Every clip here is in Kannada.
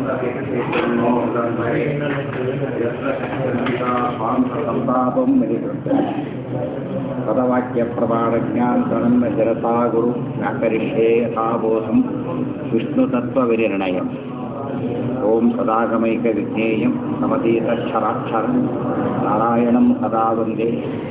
ಸಂತಾಪಂ ಪದವಾಕ್ಯ ಪ್ರಮಾಣಜ್ಞಾನಂ ಜರತಾ ಗುರು ವ್ಯಾಕರಿಷ್ಯೇ ಯಥಾಬೋಧಂ ವಿಷ್ಣುತತ್ವವಿನಿರ್ಣಯಂ ಓಂ ಸದಾಗಮೈಕ ವಿಜ್ಞೇಯಂ ಸಮತೀತಕ್ಷರಾಕ್ಷರಂ ನಾರಾಯಣಂ ಸದಾ ವಂದೇ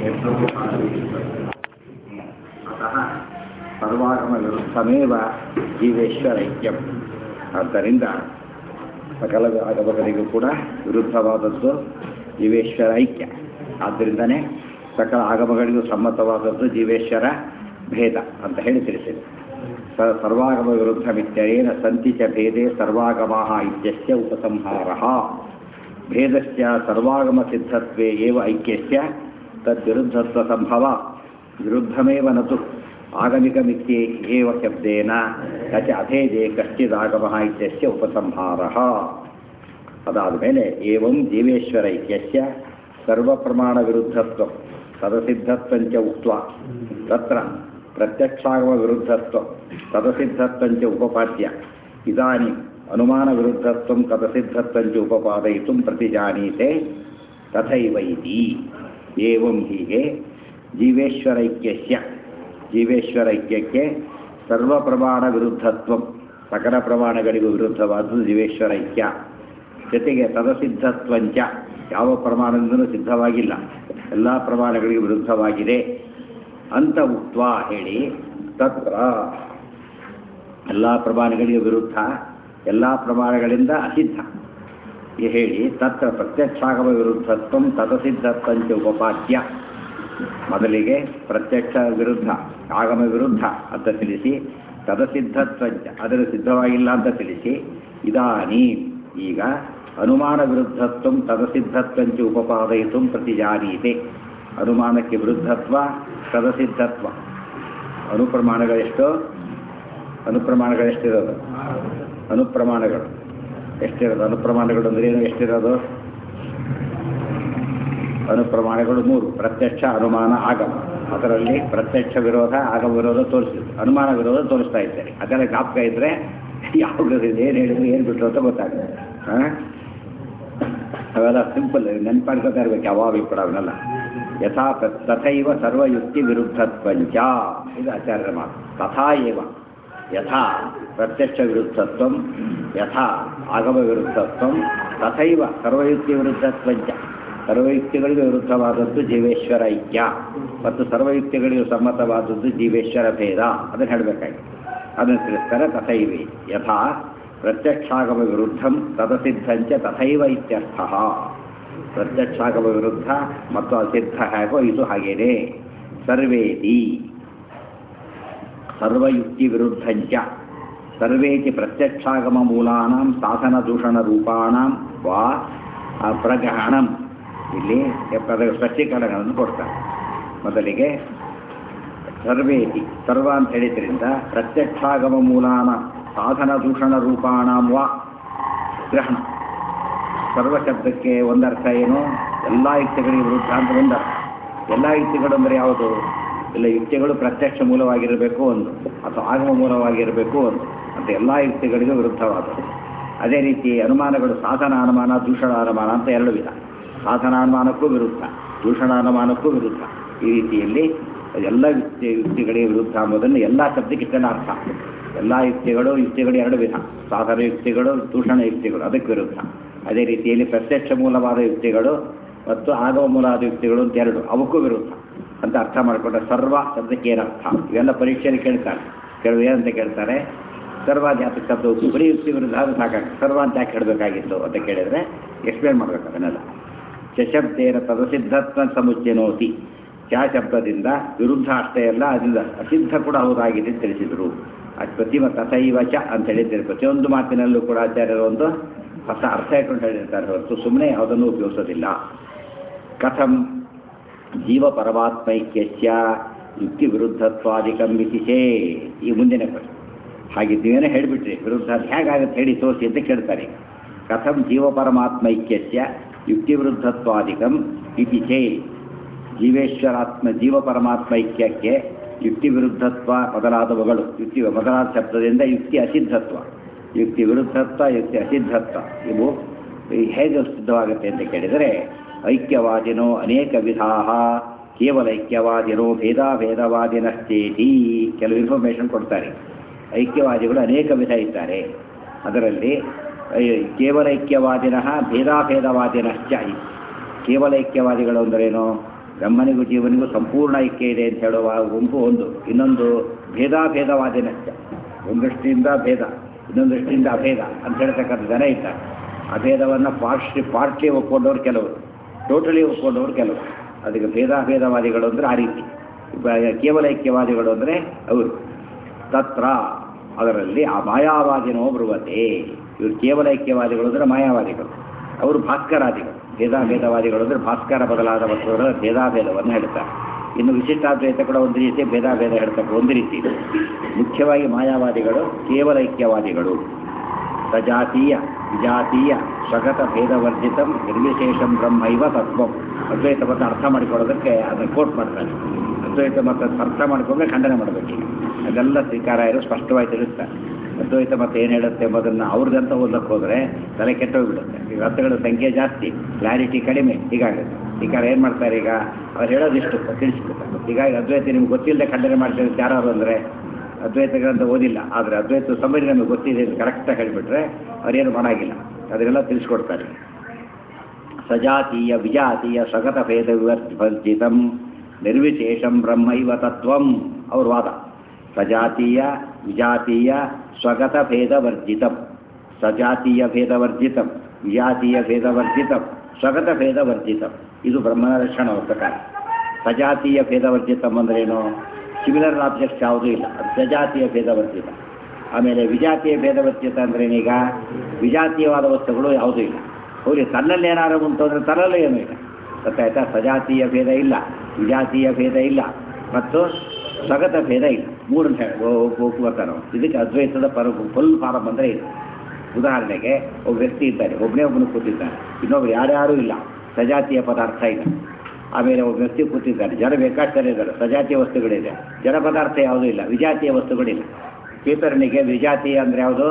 ಅತಃ ಸರ್ವಾಗಮ ವಿರುದ್ಧಮೇವ ಜೀವೇಶ್ವರೈಕ್ಯಂ ಆದ್ದರಿಂದ ಸಕಲ ಆಗಮಗಳಿಗೂ ಕೂಡ ವಿರುದ್ಧವಾದದ್ದು ಜೀವೇಶ್ವರ ಐಕ್ಯ ಆದ್ದರಿಂದನೇ ಸಕಲ ಆಗಮಗಳಿಗೂ ಸಮ್ಮತವಾದದ್ದು ಜೀವೇಶ್ವರ ಭೇದ ಅಂತ ಹೇಳಿ ತಿಳಿಸಿದೆ ಸ ಸರ್ವಾಗಮ ವಿರುದ್ಧ ಮಿತ್ಯರೇನ ಸಂತಿ ಚ ಭೇದೆ ಸರ್ವಾಗಮ ಇತ್ಯಸ್ಯ ಉಪಸಂಹಾರ ಭೇದಸ್ಯ ಸರ್ವಾಗಮ ಸಿದ್ಧತ್ವೇ ಏವ ಐಕ್ಯಸ್ಯ ತದ್ವಿರುದ್ಧತ್ವ ಸಂಭವ ವಿರುದ್ಧಮೇವ ನತು ಆಗಮಿಕಮಿತ್ಯೇ ಏವ ಶಬ್ದೇನ ನ ಚ ಅಭೇದೆ ಕಶ್ಚಿದಾಗಮ ಇತ್ಯಸ್ಯ ಉಪಸಂಹಾರ ಅದಾದ ಮೇಲೆ ಏವಂ ಜೀವೇಶ್ವರ ಇತ್ಯಸ್ಯ ಸರ್ವಪ್ರಮಾಣ ವಿರುದ್ಧತ್ವ ತದಸಿದ್ಧತ್ವಂಚ ಉಕ್ತ್ವ ತತ್ರ ಪ್ರತ್ಯಕ್ಷಾಗಮ ವಿರುದ್ಧತ್ವ ತದಸಿದ್ಧತ್ವಂಚ ಉಪಪಾದ್ಯ ಇದಾನಿ ಅನುಮಾನ ವಿರುದ್ಧತ್ವಂ ತದಸಿದ್ಧತ್ವಂಚ ಉಪಪಾದಯಿತು ಪ್ರತಿಜಾನೀತೆ ತಥೈವ ಇತಿ ಏವಂ ಹೀಗೆ ಜೀವೇಶ್ವರೈಕ್ಯಸ್ಯ ಜೀವೇಶ್ವರೈಕ್ಯಕ್ಕೆ ಸರ್ವಪ್ರಮಾಣ ವಿರುದ್ಧತ್ವ ಸಕಲ ಪ್ರಮಾಣಗಳಿಗೂ ವಿರುದ್ಧವಾದದ್ದು ಜೀವೇಶ್ವರೈಕ್ಯ ಜೊತೆಗೆ ತದಸಿದ್ಧತ್ವಂಚ ಯಾವ ಪ್ರಮಾಣದಿಂದಲೂ ಸಿದ್ಧವಾಗಿಲ್ಲ ಎಲ್ಲ ಪ್ರಮಾಣಗಳಿಗೆ ವಿರುದ್ಧವಾಗಿದೆ ಅಂತ ಉಕ್ತ ಹೇಳಿ ತತ್ರ ಎಲ್ಲ ಪ್ರಮಾಣಗಳಿಗೆ ವಿರುದ್ಧ ಎಲ್ಲ ಪ್ರಮಾಣಗಳಿಂದ ಅಸಿದ್ಧ ಈ ಹೇಳಿ ತತ್ರ ಪ್ರತ್ಯಕ್ಷಾಗಮ ವಿರುದ್ಧತ್ವ ತದಸಿದ್ಧತ್ವಂಚ ಉಪಪಾದ್ಯ ಮೊದಲಿಗೆ ಪ್ರತ್ಯಕ್ಷ ವಿರುದ್ಧ ಆಗಮ ವಿರುದ್ಧ ಅಂತ ತಿಳಿಸಿ ತದಸಿದ್ಧತ್ವಂಚ ಅದರ ಸಿದ್ಧವಾಗಿಲ್ಲ ಅಂತ ತಿಳಿಸಿ ಇದಾನಿ ಈಗ ಅನುಮಾನ ವಿರುದ್ಧತ್ವ ತದಸಿದ್ಧತ್ವಂಚ ಉಪಪಾದಯಿತು ಪ್ರತಿಜಾನೀತೆ ಅನುಮಾನಕ್ಕೆ ವಿರುದ್ಧತ್ವ ತದಸಿದ್ಧತ್ವ ಅನುಪ್ರಮಾಣಗಳೆಷ್ಟು ಅನುಪ್ರಮಾಣಗಳೆಷ್ಟಿರೋದು ಅನುಪ್ರಮಾಣಗಳು ಎಷ್ಟಿರೋದು ಅನುಪ್ರಮಾಣಗಳು ಅಂದ್ರೆ ಏನು ಎಷ್ಟಿರೋದು ಅನುಪ್ರಮಾಣಗಳು ಮೂರು ಪ್ರತ್ಯಕ್ಷ ಅನುಮಾನ ಆಗಮ ಅದರಲ್ಲಿ ಪ್ರತ್ಯಕ್ಷ ವಿರೋಧ ಆಗಮ ವಿರೋಧ ತೋರಿಸಿದ್ರು ಅನುಮಾನ ವಿರೋಧ ತೋರಿಸ್ತಾ ಇದ್ದಾರೆ ಅದೆಲ್ಲ ಜ್ಞಾಪಕ ಇದ್ದರೆ ಯಾವ ಏನು ಹೇಳಿದ್ರು ಏನು ಬಿಟ್ಟರು ಅಂತ ಗೊತ್ತಾಗುತ್ತೆ ಹಾಂ ಅವೆಲ್ಲ ಸಿಂಪಲ್ ನೆನ್ಪಾಡ್ಕೊತಾ ಇರ್ಬೇಕು ಯಾವಾಗ ಕೂಡ ಅವನ್ನೆಲ್ಲ ಯಥಾ ತಥೈವ ಸರ್ವಯುಕ್ತಿ ವಿರುದ್ಧತ್ವಂಚ ಇದು ಆಚಾರ್ಯರ ಮಾತು ತಥಾ ಏವ ಯಥಾ ಪ್ರತ್ಯಕ್ಷ ವಿರುದ್ಧತ್ವ ಯಥಾ ಆಗಮ ವಿರುದ್ಧತ್ವ ತಥೈವ ಸರ್ವಯುಕ್ತಿ ವಿರುದ್ಧತ್ವಂಚ ಸರ್ವಯುಕ್ತಿಗಳಿಗೆ ವಿರುದ್ಧವಾದದ್ದು ಜೀವೇಶ್ವರ ಐಕ್ಯ ಮತ್ತು ಸರ್ವಯುಕ್ತಿಗಳಿಗೂ ಸಮ್ಮತವಾದದ್ದು ಜೀವೇಶ್ವರ ಭೇದ ಅದನ್ನು ಹೇಳಬೇಕಾಗಿ ಅದನ್ನು ತಿಳಿಸ್ತಾರೆ ತಥೈವಿ ಯಥಾ ಪ್ರತ್ಯಕ್ಷಾಗಮ ವಿರುದ್ಧಂ ತದಸಿದ್ಧಂಚ ತಥೈವ ಇತ್ಯರ್ಥ ಪ್ರತ್ಯಕ್ಷಾಗಮ ವಿರುದ್ಧ ಮತ್ತು ಅಸಿದ್ಧ ಹೇಗೋ ಇದು ಹಾಗೇನೆ ಸರ್ವೇತಿ ಸರ್ವಯುಕ್ತಿ ವಿರುದ್ಧಂಚ ಸರ್ವೇತಿ ಪ್ರತ್ಯಕ್ಷಾಗಮ ಮೂಲಾನಾಂ ಸಾಧನ ದೂಷಣ ರೂಪಾಣಂ ವಾ ಪ್ರಗ್ರಹಣಂ ಇಲ್ಲಿ ಸ್ಪಷ್ಟೀಕರಣಗಳನ್ನು ಕೊಡ್ತಾರೆ ಮೊದಲಿಗೆ ಸರ್ವೇತಿ ಸರ್ವ ಅಂತ ಹೇಳಿದ್ರಿಂದ ಪ್ರತ್ಯಕ್ಷಾಗಮ ಮೂಲಾನ ಸಾಧನ ದೂಷಣ ರೂಪಾಣಂ ವಾ ಗ್ರಹಣ ಸರ್ವ ಶಬ್ದಕ್ಕೆ ಒಂದರ್ಥ ಏನು ಎಲ್ಲ ಯುಕ್ತಿಗಳಿಗೆ ವಿರುದ್ಧ ಅಂತ ಒಂದರ್ಥ ಎಲ್ಲ ಯುಕ್ತಿಗಳು ಅಂದರೆ ಯಾವುದು ಇಲ್ಲ ಯುಕ್ತಿಗಳು ಪ್ರತ್ಯಕ್ಷ ಮೂಲವಾಗಿರಬೇಕು ಒಂದು ಅಥವಾ ಆಗಮ ಮೂಲವಾಗಿರಬೇಕು ಒಂದು ಅಂತ ಎಲ್ಲ ಯುಕ್ತಿಗಳಿಗೂ ವಿರುದ್ಧವಾದದ್ದು ಅದೇ ರೀತಿ ಅನುಮಾನಗಳು ಸಾಧನ ಅನುಮಾನ ದೂಷಣ ಅನುಮಾನ ಅಂತ ಎರಡು ವಿಧ ಸಾಧನಾನುಮಾನಕ್ಕೂ ವಿರುದ್ಧ ದೂಷಣಾನುಮಾನಕ್ಕೂ ವಿರುದ್ಧ ಈ ರೀತಿಯಲ್ಲಿ ಎಲ್ಲ ಯುಕ್ತಿ ಯುಕ್ತಿಗಳಿಗೆ ವಿರುದ್ಧ ಎಂಬುದನ್ನು ಎಲ್ಲ ಶಬ್ದಕ್ಕೆ ಇಷ್ಟನ ಅರ್ಥ ಎಲ್ಲ ಯುಕ್ತಿಗಳು ಯುಕ್ತಿಗಳು ಎರಡು ವಿಧ ಸಾಧನ ಯುಕ್ತಿಗಳು ದೂಷಣ ಯುಕ್ತಿಗಳು ಅದಕ್ಕೆ ವಿರುದ್ಧ ಅದೇ ರೀತಿಯಲ್ಲಿ ಪ್ರತ್ಯಕ್ಷ ಮೂಲವಾದ ಯುಕ್ತಿಗಳು ಮತ್ತು ಆಗಮ ಮೂಲವಾದ ಯುಕ್ತಿಗಳು ಅಂತ ಎರಡು ಅವಕ್ಕೂ ವಿರುದ್ಧ ಅಂತ ಅರ್ಥ ಮಾಡಿಕೊಂಡ್ರೆ ಸರ್ವ ಶಬ್ದಕ್ಕೆ ಏನರ್ಥ ಇವೆಲ್ಲ ಪರೀಕ್ಷೆಯಲ್ಲಿ ಕೇಳ್ತಾರೆ ಕೆಲವು ಏನಂತ ಕೇಳ್ತಾರೆ ಸರ್ವ ಜಾತಿ ಶಬ್ದ ಬರೀ ಯುಕ್ತಿ ವಿರುದ್ಧ ಅದು ಸಾಕಾಗ್ತದೆ ಸರ್ವ ಅಂತ ಯಾಕೆ ಹೇಳಬೇಕಾಗಿತ್ತು ಅಂತ ಕೇಳಿದರೆ ಎಕ್ಸ್ಪ್ಲೇನ್ ಮಾಡಬೇಕು ಅದನ್ನೆಲ್ಲ ಚಶಬ್ದೇನ ತದಸಿದ್ಧತ್ವ ಸಮುಚ್ಚೆನೋತಿ ಚ ಶಬ್ದದಿಂದ ವಿರುದ್ಧ ಅಷ್ಟೇ ಅಲ್ಲ ಅದರಿಂದ ಅಸಿದ್ಧ ಕೂಡ ಹೌದಾಗಿದೆ ಅಂತ ತಿಳಿಸಿದರು ಅದು ಪ್ರತಿಮ ತಥೈವ ಚ ಅಂತ ಹೇಳಿದ್ದಾರೆ ಪ್ರತಿಯೊಂದು ಮಾತಿನಲ್ಲೂ ಕೂಡ ಆಚಾರ್ಯರು ಒಂದು ಹೊಸ ಅರ್ಥ ಇಟ್ಕೊಂಡು ಹೇಳಿರ್ತಾರೆ ಹೊರತು ಸುಮ್ಮನೆ ಯಾವುದನ್ನು ಉಪಯೋಗಿಸೋದಿಲ್ಲ ಕಥಂ ಜೀವ ಪರಮಾತ್ಮೈಕ್ಯಸ್ಯ ಯುಕ್ತಿ ವಿರುದ್ಧತ್ವಾದಿಕಂ ಮಿತಿಸೇ ಈ ಮುಂದಿನ ಪ್ರಶ್ನೆ ಹಾಗೆ ನೀವೇನೇ ಹೇಳಿಬಿಟ್ರಿ ವಿರುದ್ಧ ಅದು ಹೇಗಾಗುತ್ತೆ ಹೇಳಿ ತೋರಿಸಿ ಅಂತ ಕೇಳ್ತಾರೆ ಕಥಂ ಜೀವ ಪರಮಾತ್ಮೈಕ್ಯಸ್ಯ ಯುಕ್ತಿ ವಿರುದ್ಧತ್ವಾದಿಕಂ ಇತಿ ಚೇ ಜೀವೇಶ್ವರಾತ್ಮ ಜೀವ ಪರಮಾತ್ಮೈಕ್ಯಕ್ಕೆ ಯುಕ್ತಿ ವಿರುದ್ಧತ್ವ ಮೊದಲಾದವುಗಳು ಯುಕ್ತಿ ಮೊದಲಾದ ಶಬ್ದದಿಂದ ಯುಕ್ತಿ ಅಸಿದ್ಧತ್ವ ಯುಕ್ತಿ ವಿರುದ್ಧತ್ವ ಯುಕ್ತಿ ಅಸಿದ್ಧತ್ವ ಇವು ಹೇಗೆ ಸಿದ್ಧವಾಗುತ್ತೆ ಅಂತ ಕೇಳಿದರೆ ಐಕ್ಯವಾದಿನೋ ಅನೇಕ ವಿಧಾ ಕೇವಲ ಐಕ್ಯವಾದಿನೋ ಭೇದಾಭೇದವಾದಿನಶ್ಚೇತಿ ಕೆಲವು ಇನ್ಫಾರ್ಮೇಷನ್ ಕೊಡ್ತಾರೆ ಐಕ್ಯವಾದಿಗಳು ಅನೇಕ ವಿಧ ಇದ್ದಾರೆ ಅದರಲ್ಲಿ ಐ- ಕೇವಲ ಐಕ್ಯವಾದಿನಃ ಭೇದಾಭೇದವಾದಿನಶ್ಚ ಕೇವಲ ಐಕ್ಯವಾದಿಗಳು ಅಂದ್ರೇನು ಬ್ರಹ್ಮನಿಗೂ ಜೀವನಿಗೂ ಸಂಪೂರ್ಣ ಐಕ್ಯ ಇದೆ ಅಂತ ಹೇಳುವ ಗುಂಪು ಒಂದು ಇನ್ನೊಂದು ಭೇದಾಭೇದವಾದಿನಶ್ಚ ಒಂದು ದೃಷ್ಟಿಯಿಂದ ಭೇದ ಇನ್ನೊಂದು ದೃಷ್ಟಿಯಿಂದ ಅಭೇದ ಅಂತ ಹೇಳ್ತಕ್ಕಂಥ ಜನ ಇದ್ದಾರೆ ಅಭೇದವನ್ನು ಪಾರ್ಶ್ಯ ಪಾರ್ಶ್ಯ ಒಪ್ಕೊಂಡವ್ರು ಕೆಲವರು ಟೋಟಲಿ ಒಪ್ಕೊಂಡವ್ರು ಕೆಲವರು ಅದಕ್ಕೆ ಭೇದಾಭೇದವಾದಿಗಳು ಅಂದರೆ ಆ ರೀತಿ ಬ- ಕೇವಲ ಐಕ್ಯವಾದಿಗಳು ಅಂದರೆ ಅವರು ತತ್ರ ಅದರಲ್ಲಿ ಆ ಮಾಯಾವಾದಿನೋ ಬರುವತೆ ಇವರು ಕೇವಲ ಐಕ್ಯವಾದಿಗಳು ಅಂದರೆ ಮಾಯಾವಾದಿಗಳು ಅವರು ಭಾಸ್ಕರಾದಿಗಳು ಭೇದಾಭೇದವಾದಿಗಳು ಅಂದರೆ ಭಾಸ್ಕರ ಬದಲಾದ ವಸ್ತುಗಳ ಭೇದಾಭೇದವನ್ನು ಹೇಳ್ತಾರೆ ಇನ್ನು ವಿಶಿಷ್ಟಾದ್ವೈತ ಕೂಡ ಒಂದು ರೀತಿ ಭೇದಾಭೇದ ಹೇಳ್ತಕ್ಕ ಒಂದು ರೀತಿ ಇದೆ. ಮುಖ್ಯವಾಗಿ ಮಾಯಾವಾದಿಗಳು ಕೇವಲ ಐಕ್ಯವಾದಿಗಳು ಸಜಾತೀಯ ವಿಜಾತೀಯ ಸ್ವಗತ ಭೇದವರ್ಜಿತಂ ನಿರ್ವಿಶೇಷಂ ಬ್ರಹ್ಮೈವ ತತ್ವಂ ಅದ್ವೈತ ಮತ ಅರ್ಥ ಮಾಡಿಕೊಳ್ಳೋದಕ್ಕೆ ಅದನ್ನು ಕೋಟ್ ಮಾಡ್ತಾರೆ ಅದ್ವೈತ ಮತ ಅರ್ಥ ಮಾಡಿಕೊಂಡ್ರೆ ಖಂಡನೆ ಮಾಡಬೇಕು ಅದೆಲ್ಲ ಸ್ವೀಕಾರ ಇರೋ ಸ್ಪಷ್ಟವಾಗಿ ತಿಳಿಸ್ತಾರೆ ಅದ್ವೈತ ಮತ ಏನು ಹೇಳುತ್ತೆ ಎಂಬುದನ್ನು ಅವ್ರದ್ದಂತ ಓದಕ್ಕೆ ಹೋದರೆ ತಲೆ ಕೆಟ್ಟೋಗ್ಬಿಡುತ್ತೆ ಈಗ ಅರ್ಥಗಳ ಸಂಖ್ಯೆ ಜಾಸ್ತಿ ಕ್ಲಾರಿಟಿ ಕಡಿಮೆ ಹೀಗಾಗುತ್ತೆ ಈಗ ಏನು ಮಾಡ್ತಾರೆ ಈಗ ಅವ್ರು ಹೇಳೋದಿಷ್ಟು ತಿಳಿಸ್ಬಿಡ್ತಾರೆ ಹೀಗಾಗಿ ಅದ್ವೈತ ನಿಮ್ಗೆ ಗೊತ್ತಿಲ್ಲದೆ ಖಂಡನೆ ಮಾಡ್ತಾರೆ ಯಾರು ಅಂದರೆ ಅದ್ವೈತ ಗ್ರಂಥ ಓದಿಲ್ಲ ಆದರೆ ಅದ್ವೈತ ಸಂಬಂಧಿ ನಮಗೆ ಗೊತ್ತಿದೆ ಅಂತ ಕರೆಕ್ಟಾಗಿ ಹೇಳಿಬಿಟ್ರೆ ಅವ್ರೇನು ಮಾಡಾಗಿಲ್ಲ ಅದನ್ನೆಲ್ಲ ತಿಳಿಸ್ಕೊಡ್ತಾರೆ ಸಜಾತೀಯ ವಿಜಾತೀಯ ಸ್ವಗತ ಭೇದ ವಿವರ್ಜಿತಂ ನಿರ್ವಿಶೇಷಂ ಬ್ರಹ್ಮೈವ ತತ್ವಂ ಅವ್ರ ವಾದ ಸಜಾತೀಯ ವಿಜಾತೀಯ ಸ್ವಗತ ಭೇದವರ್ಜಿತಂ ಸಜಾತೀಯ ಭೇದವರ್ಜಿತಂ ವಿಜಾತೀಯ ಭೇದವರ್ಜಿತಂ ಸ್ವಗತ ಭೇದವರ್ಜಿತಂ ಇದು ಬ್ರಹ್ಮನ ಲಕ್ಷಣ ಅವ್ರ ಪ್ರಕಾರ ಸಜಾತೀಯ ಭೇದವರ್ಜಿತಂ ಅಂದ್ರೇನು ಸಿಮಿಲರ್ ಆಬ್ಜೆಕ್ಟ್ಸ್ ಯಾವುದೂ ಇಲ್ಲ ಅದು ಸಜಾತೀಯ ಭೇದವರ್ಜಿತ ಆಮೇಲೆ ವಿಜಾತೀಯ ಭೇದವರ್ಜಿತ ಅಂದ್ರೇನೀಗ ವಿಜಾತೀಯವಾದ ವಸ್ತುಗಳು ಯಾವುದೂ ಇಲ್ಲ ಹೋಗಿ ತನ್ನಲ್ಲಿ ಏನಾರು ಉಂಟು ಅಂದರೆ ತನ್ನಲ್ಲೂ ಏನೂ ಇಲ್ಲ ಗೊತ್ತಾಯ್ತಾ ಸಜಾತೀಯ ಭೇದ ಇಲ್ಲ ವಿಜಾತೀಯ ಭೇದ ಇಲ್ಲ ಮತ್ತು ಸ್ವಗತ ಭೇದ ಇಲ್ಲ ಮೂರನ್ನು ಹೇಳಿ ಒಪ್ಪುವಂತ ನಾವು ಇದಕ್ಕೆ ಅದ್ವೈತದ ಪರ ಫುಲ್ ಫಾರಮ್ ಅಂದರೆ ಇದು ಉದಾಹರಣೆಗೆ ಒಬ್ಬ ವ್ಯಕ್ತಿ ಇದ್ದಾನೆ ಒಬ್ಬನೇ ಒಬ್ಬನು ಕೂತಿದ್ದಾನೆ ಇನ್ನೊಬ್ರು ಯಾರ್ಯಾರೂ ಇಲ್ಲ ಸಜಾತಿಯ ಪದಾರ್ಥ ಇಲ್ಲ ಆಮೇಲೆ ಒಬ್ಬ ವ್ಯಕ್ತಿ ಕೂತಿದ್ದಾನೆ ಜನ ಬೇಕಾಗ್ತಾರೆ ಇದ್ದಾರೆ ಸಜಾತಿಯ ವಸ್ತುಗಳಿದೆ ಜಡ ಪದಾರ್ಥ ಯಾವುದೂ ಇಲ್ಲ ವಿಜಾತಿಯ ವಸ್ತುಗಳಿಲ್ಲ ಚೇತರನಿಗೆ ವಿಜಾತೀಯ ಅಂದರೆ ಯಾವುದು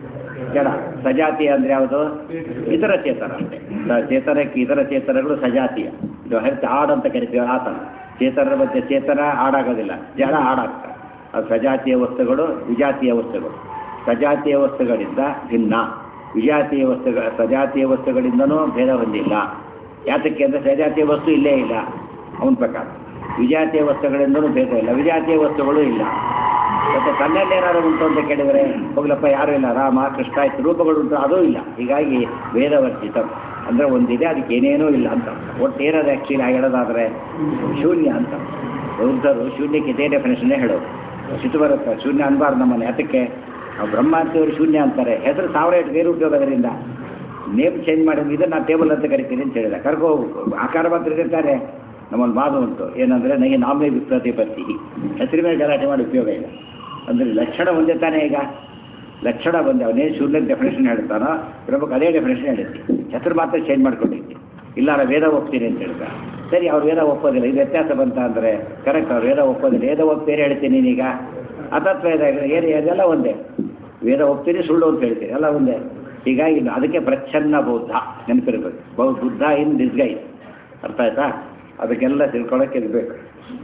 ಜಡ ಸಜಾತೀಯ ಅಂದರೆ ಯಾವುದು ಇತರ ಚೇತನ ಅಷ್ಟೇ ಸ- ಚೇತನಕ್ಕೆ ಇತರ ಚೇತನಗಳು ಸಜಾತೀಯ ಇದು ಹರಿತ ಆಡ್ ಅಂತ ಕರಿತೀವಿ ಆತನ ಚೇತನರ ಮಧ್ಯೆ ಚೇತನ ಆಡಾಗೋದಿಲ್ಲ ಜಡ ಆಡಾಗ್ತದೆ ಅದು ಸಜಾತಿಯ ವಸ್ತುಗಳು ವಿಜಾತಿಯ ವಸ್ತುಗಳು ಸಜಾತಿಯ ವಸ್ತುಗಳಿಂದ ಭಿನ್ನ ವಿಜಾತಿಯ ವಸ್ತುಗಳ ಸಜಾತಿಯ ವಸ್ತುಗಳಿಂದನೂ ಭೇದ ಹೊಂದಿಲ್ಲ ಯಾತಕ್ಕೆ ಅಂದರೆ ಸಜಾತಿಯ ವಸ್ತು ಇಲ್ಲೇ ಇಲ್ಲ ಅವನ ಪ್ರಕಾರ ವಿಜಾತಿಯ ವಸ್ತುಗಳಿಂದನೂ ಭೇದ ಇಲ್ಲ ವಿಜಾತಿಯ ವಸ್ತುಗಳು ಇಲ್ಲ ಮತ್ತೆ ತನ್ನಲ್ಲಿ ಏನಾದ್ರು ಉಂಟು ಅಂತ ಕೇಳಿದರೆ ಹೋಗ್ಲಪ್ಪ ಯಾರೂ ಇಲ್ಲ ರಾಮ ಕೃಷ್ಣ ಇತ್ತು ರೂಪಗಳುಂಟು ಅದೂ ಇಲ್ಲ ಹೀಗಾಗಿ ವೇದವರ್ಜಿತ ಅಂದರೆ ಒಂದಿದೆ ಅದಕ್ಕೆ ಏನೇನೂ ಇಲ್ಲ ಅಂತ ಒಟ್ಟು ಏನದು ಆ್ಯಕ್ಚುಲಿ ಹೇಳೋದಾದರೆ ಶೂನ್ಯ ಅಂತ ಬೌದ್ಧರು ಶೂನ್ಯಕ್ಕೆ ಇದೇ ಡೆಫಿನೇಷನ್ನೇ ಹೇಳೋದು ಸಿಟ್ಟು ಬರುತ್ತೆ ಶೂನ್ಯ ಅನ್ಬಾರ್ದು ನಮ್ಮನೆ ಅದಕ್ಕೆ ನಾವು ಬ್ರಹ್ಮ ಅಂತೀವರು ಶೂನ್ಯ ಅಂತಾರೆ ಹೆಸರು ಸಾವಿರ ಇಟ್ಟು ಬೇರೆ ಉಪಯೋಗ ಅದರಿಂದ ನೇಮ್ ಚೇಂಜ್ ಮಾಡಿ ಇದನ್ನು ನಾನು ಟೇಬಲ್ ಅಂತ ಕರಿತೀನಿ ಅಂತ ಹೇಳಿದೆ ಕರ್ಕೋ ಆಕಾರ ಮಾತ್ರ ಇರ್ತಾರೆ ನಮ್ಮಲ್ಲಿ ಮಾತು ಉಂಟು ಏನಂದರೆ ನನಗೆ ನಾಮೇ ಪ್ರತಿಪತ್ತಿ ಹೆಸರು ಮೇಲೆ ಗಲಾಟೆ ಮಾಡಿ ಉಪಯೋಗ ಇಲ್ಲ ಅಂದರೆ ಲಕ್ಷಣ ಒಂದೇ ತಾನೇ ಈಗ ಲಕ್ಷಣ ಬಂದೆ ಅವನೇನು ಶೂನ್ಯ ಡೆಫಿನೇಷನ್ ಹೇಳ್ತಾನೋ ಪ್ರಮುಖ ಅದೇ ಡೆಫಿನೇಷನ್ ಹೇಳಿದ್ದೆ ಹೆಸರು ಮಾತ್ರ ಚೇಂಜ್ ಮಾಡ್ಕೊಂಡಿದ್ದೆ ಇಲ್ಲ ನಾನು ವೇದ ಒಪ್ತೀನಿ ಅಂತ ಹೇಳ್ತಾರೆ ಸರಿ ಅವ್ರು ವೇದ ಒಪ್ಪೋದಿಲ್ಲ ಇದು ವ್ಯತ್ಯಾಸ ಬಂತ ಅಂದರೆ ಕರೆಕ್ಟ್ ಅವ್ರು ವೇದ ಒಪ್ಪೋದಿಲ್ಲ ವೇದ ಒಪ್ಪಿ ಬೇರೆ ಹೇಳ್ತೀನಿ ನೀನೀಗ ಅತತ್ವ ವೇದ ಏನು ಅದೆಲ್ಲ ಒಂದೇ ವೇದ ಒಪ್ತೀನಿ ಸುಳ್ಳು ಅಂತ ಹೇಳ್ತೀನಿ ಎಲ್ಲ ಒಂದೇ ಹೀಗಾಗಿ ಇದು ಅದಕ್ಕೆ ಪ್ರಚ್ಛನ್ನ ಬೌದ್ಧ ನೆನಪಿರ್ಬೇಕು ಬೌ ಬುದ್ಧ ಇನ್ ಡಿಸ್ಗೈಸ್ ಅರ್ಥ ಆಯ್ತಾ ಅದಕ್ಕೆಲ್ಲ ತಿಳ್ಕೊಳ್ಳೋಕೆ ಇರಬೇಕು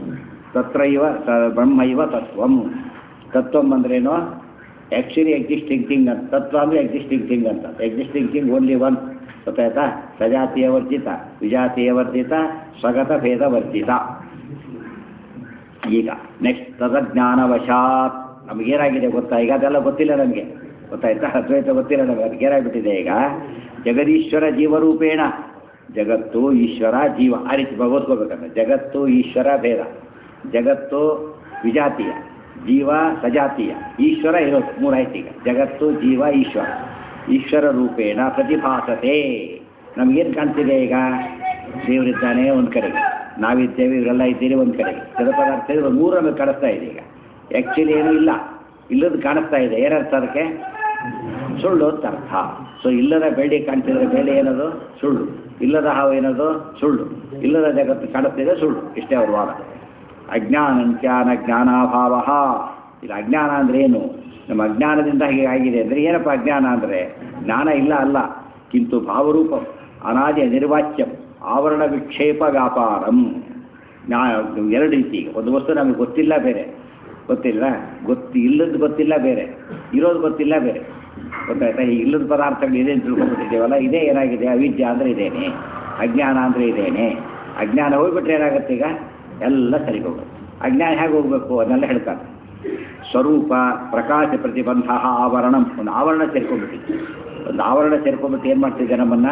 ತತ್ರ ಇವ ತ- ಬ್ರಹ್ಮ ಇವ ತತ್ವಂ ತತ್ವಂ ಅಂದ್ರೇನು ಆ್ಯಕ್ಚುಲಿ ಎಕ್ಸಿಸ್ಟಿಂಗ್ ಥಿಂಗ್ ಅಂತ ತತ್ವ ಅಂದರೆ ಎಕ್ಸಿಸ್ಟಿಂಗ್ ಥಿಂಗ್ ಅಂತ ಎಕ್ಸಿಸ್ಟಿಂಗ್ ಥಿಂಗ್ ಓನ್ಲಿ ಒನ್ ಗೊತ್ತಾಯ್ತಾ ಸಜಾತಿಯ ವರ್ಜಿತ ವಿಜಾತಿಯ ವರ್ಜಿತ ಸ್ವಗತ ಭೇದ ವರ್ಜಿತ ಈಗ ನೆಕ್ಸ್ಟ್ ತದಜ್ಞಾನವಶಾತ್ ನಮಗೇನಾಗಿದೆ ಗೊತ್ತಾ ಈಗ ಅದೆಲ್ಲ ಗೊತ್ತಿಲ್ಲ ನಮಗೆ ಗೊತ್ತಾಯ್ತಾ ಅದ್ವೈತ ಗೊತ್ತಿಲ್ಲ ನಮಗೆ ಅದಕ್ಕೆ ಏನಾಗ್ಬಿಟ್ಟಿದೆ ಈಗ ಜಗದೀಶ್ವರ ಜೀವರೂಪೇಣ ಜಗತ್ತು ಈಶ್ವರ ಜೀವ ಆ ರೀತಿ ಓದ್ಕೋಬೇಕಂದ್ರೆ ಜಗತ್ತು ಈಶ್ವರ ಭೇದ ಜಗತ್ತು ವಿಜಾತೀಯ ಜೀವ ಸಜಾತೀಯ ಈಶ್ವರ ಇರೋದು ಮೂರಾಯ್ತು ಈಗ ಜಗತ್ತು ಜೀವ ಈಶ್ವರ ಈಶ್ವರ ರೂಪೇಣ ಪ್ರತಿಭಾಸತೆ ನಮಗೇನು ಕಾಣ್ತಿದೆ ಈಗ ದೇವರಿದ್ದಾನೆ ಒಂದು ಕಡೆಗೆ ನಾವಿದ್ದೇವೆ ಇವರೆಲ್ಲ ಇದ್ದೀರಿ ಒಂದು ಕಡೆಗೆ ಜಡ ಪದಾರ್ಥ ಇದ್ರೆ ಮೂರು ನಮಗೆ ಕಾಣಿಸ್ತಾ ಇದೆ ಈಗ ಆ್ಯಕ್ಚುಲಿ ಏನೂ ಇಲ್ಲ ಇಲ್ಲದ ಕಾಣಿಸ್ತಾ ಇದೆ ಏನರ್ಥ ಅದಕ್ಕೆ ಸುಳ್ಳು ಅಂತ ಅರ್ಥ ಸೊ ಇಲ್ಲದ ಬೆಳ್ಳಿ ಕಾಣ್ತಿದ್ರೆ ಬೆಳ್ಳಿ ಏನದು ಸುಳ್ಳು ಇಲ್ಲದ ಹಾವು ಏನದು ಸುಳ್ಳು ಇಲ್ಲದ ಜಗತ್ತು ಕಾಣಿಸ್ತಿದೆ ಸುಳ್ಳು ಇಷ್ಟೇ ಅವ್ರ ವಾದ ಅಜ್ಞಾನಂತ್ಯಾನ ಜ್ಞಾನಾಭಾವ ಇದು ಅಜ್ಞಾನ ಅಂದ್ರೆ ಏನು ನಮ್ಮ ಅಜ್ಞಾನದಿಂದ ಹೀಗೆ ಆಗಿದೆ ಅಂದರೆ ಏನಪ್ಪ ಅಜ್ಞಾನ ಅಂದರೆ ಜ್ಞಾನ ಇಲ್ಲ ಅಲ್ಲ ಕಿಂತು ಭಾವರೂಪ ಅನಾದಿ ನಿರ್ವಾಚ್ಯಂ ಆವರಣ ವಿಕ್ಷೇಪ ವ್ಯಾಪಾರಂ ಜ್ಞಾ ಎರಡು ರೀತಿ ಒಂದು ವಸ್ತು ನಮಗೆ ಗೊತ್ತಿಲ್ಲ ಬೇರೆ ಗೊತ್ತಿಲ್ಲ ಗೊತ್ತಿ ಇಲ್ಲದ ಗೊತ್ತಿಲ್ಲ ಬೇರೆ ಇರೋದು ಗೊತ್ತಿಲ್ಲ ಬೇರೆ ಗೊತ್ತಾಯ್ತಾ ಈ ಇಲ್ಲದ ಪದಾರ್ಥಗಳು ಇದೆ ಅಂತ ತಿಳ್ಕೊಂಡ್ಬಿಟ್ಟಿದ್ದೇವಲ್ಲ ಇದೇ ಏನಾಗಿದೆ ಅವಿದ್ಯೆ ಅಂದರೆ ಇದೇನೆ ಅಜ್ಞಾನ ಅಂದರೆ ಇದೇನೆ ಅಜ್ಞಾನ ಹೋಗ್ಬಿಟ್ರೆ ಏನಾಗುತ್ತೆ ಈಗ ಎಲ್ಲ ಸರಿ ಹೋಗುತ್ತೆ ಅಜ್ಞಾನ ಹೇಗೆ ಹೋಗಬೇಕು ಅದನ್ನೆಲ್ಲ ಹೇಳ್ತಾರೆ ಸ್ವರೂಪ ಪ್ರಕಾಶ ಪ್ರತಿಬಂಧ ಆವರಣ ಒಂದು ಆವರಣ ಸೇರ್ಕೊಂಡ್ಬಿಟ್ಟಿದೆ ಒಂದು ಆವರಣ ಸೇರ್ಕೊಂಡ್ಬಿಟ್ಟು ಏನು ಮಾಡ್ತಿದೆ ನಮ್ಮನ್ನು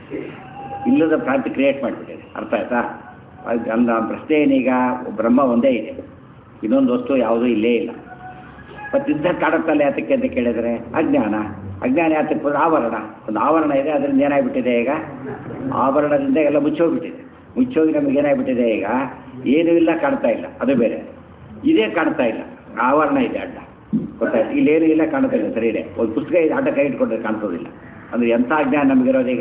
ಇಲ್ಲದ ಭ್ರಾಂತಿ ಕ್ರಿಯೇಟ್ ಮಾಡಿಬಿಟ್ಟಿದೆ ಅರ್ಥ ಆಯ್ತಾ ಅದು ಅಲ್ಲ ಪ್ರಶ್ನೆ ಏನೀಗ ಬ್ರಹ್ಮ ಒಂದೇ ಇದೆ ಇನ್ನೊಂದು ವಸ್ತು ಯಾವುದೂ ಇಲ್ಲೇ ಇಲ್ಲ ಮತ್ತು ಯುದ್ಧ ಕಾಡುತ್ತಲ್ಲ ಯಾತಕ್ಕೆ ಅಂತ ಕೇಳಿದರೆ ಅಜ್ಞಾನ ಅಜ್ಞಾನ ಯಾತಕ್ಕೆ ಬಂದ್ರೆ ಆವರಣ ಒಂದು ಆವರಣ ಇದೆ ಅದರಿಂದ ಏನಾಗ್ಬಿಟ್ಟಿದೆ ಈಗ ಆವರಣದಿಂದ ಎಲ್ಲ ಮುಚ್ಚೋಗ್ಬಿಟ್ಟಿದೆ ಮುಚ್ಚೋಗಿ ನಮಗೆ ಏನಾಗ್ಬಿಟ್ಟಿದೆ ಈಗ ಏನೂ ಇಲ್ಲ ಕಾಣ್ತಾ ಇಲ್ಲ ಅದು ಬೇರೆ ಇದೇ ಕಾಣ್ತಾ ಇಲ್ಲ ಆವರಣ ಇದೆ ಅಡ್ಡ ಗೊತ್ತಾಯ್ತು ಇಲ್ಲೇನು ಇಲ್ಲ ಕಾಣ್ತಾ ಸರಿ ಇದೆ ಒಂದು ಪುಸ್ತಕ ಇದೆ ಅಡ್ಡ ಕೈ ಇಟ್ಕೊಂಡ್ರೆ ಕಾಣಿಸೋದಿಲ್ಲ ಅಂದರೆ ಎಂಥ ಅಜ್ಞಾನ ನಮಗಿರೋದೀಗ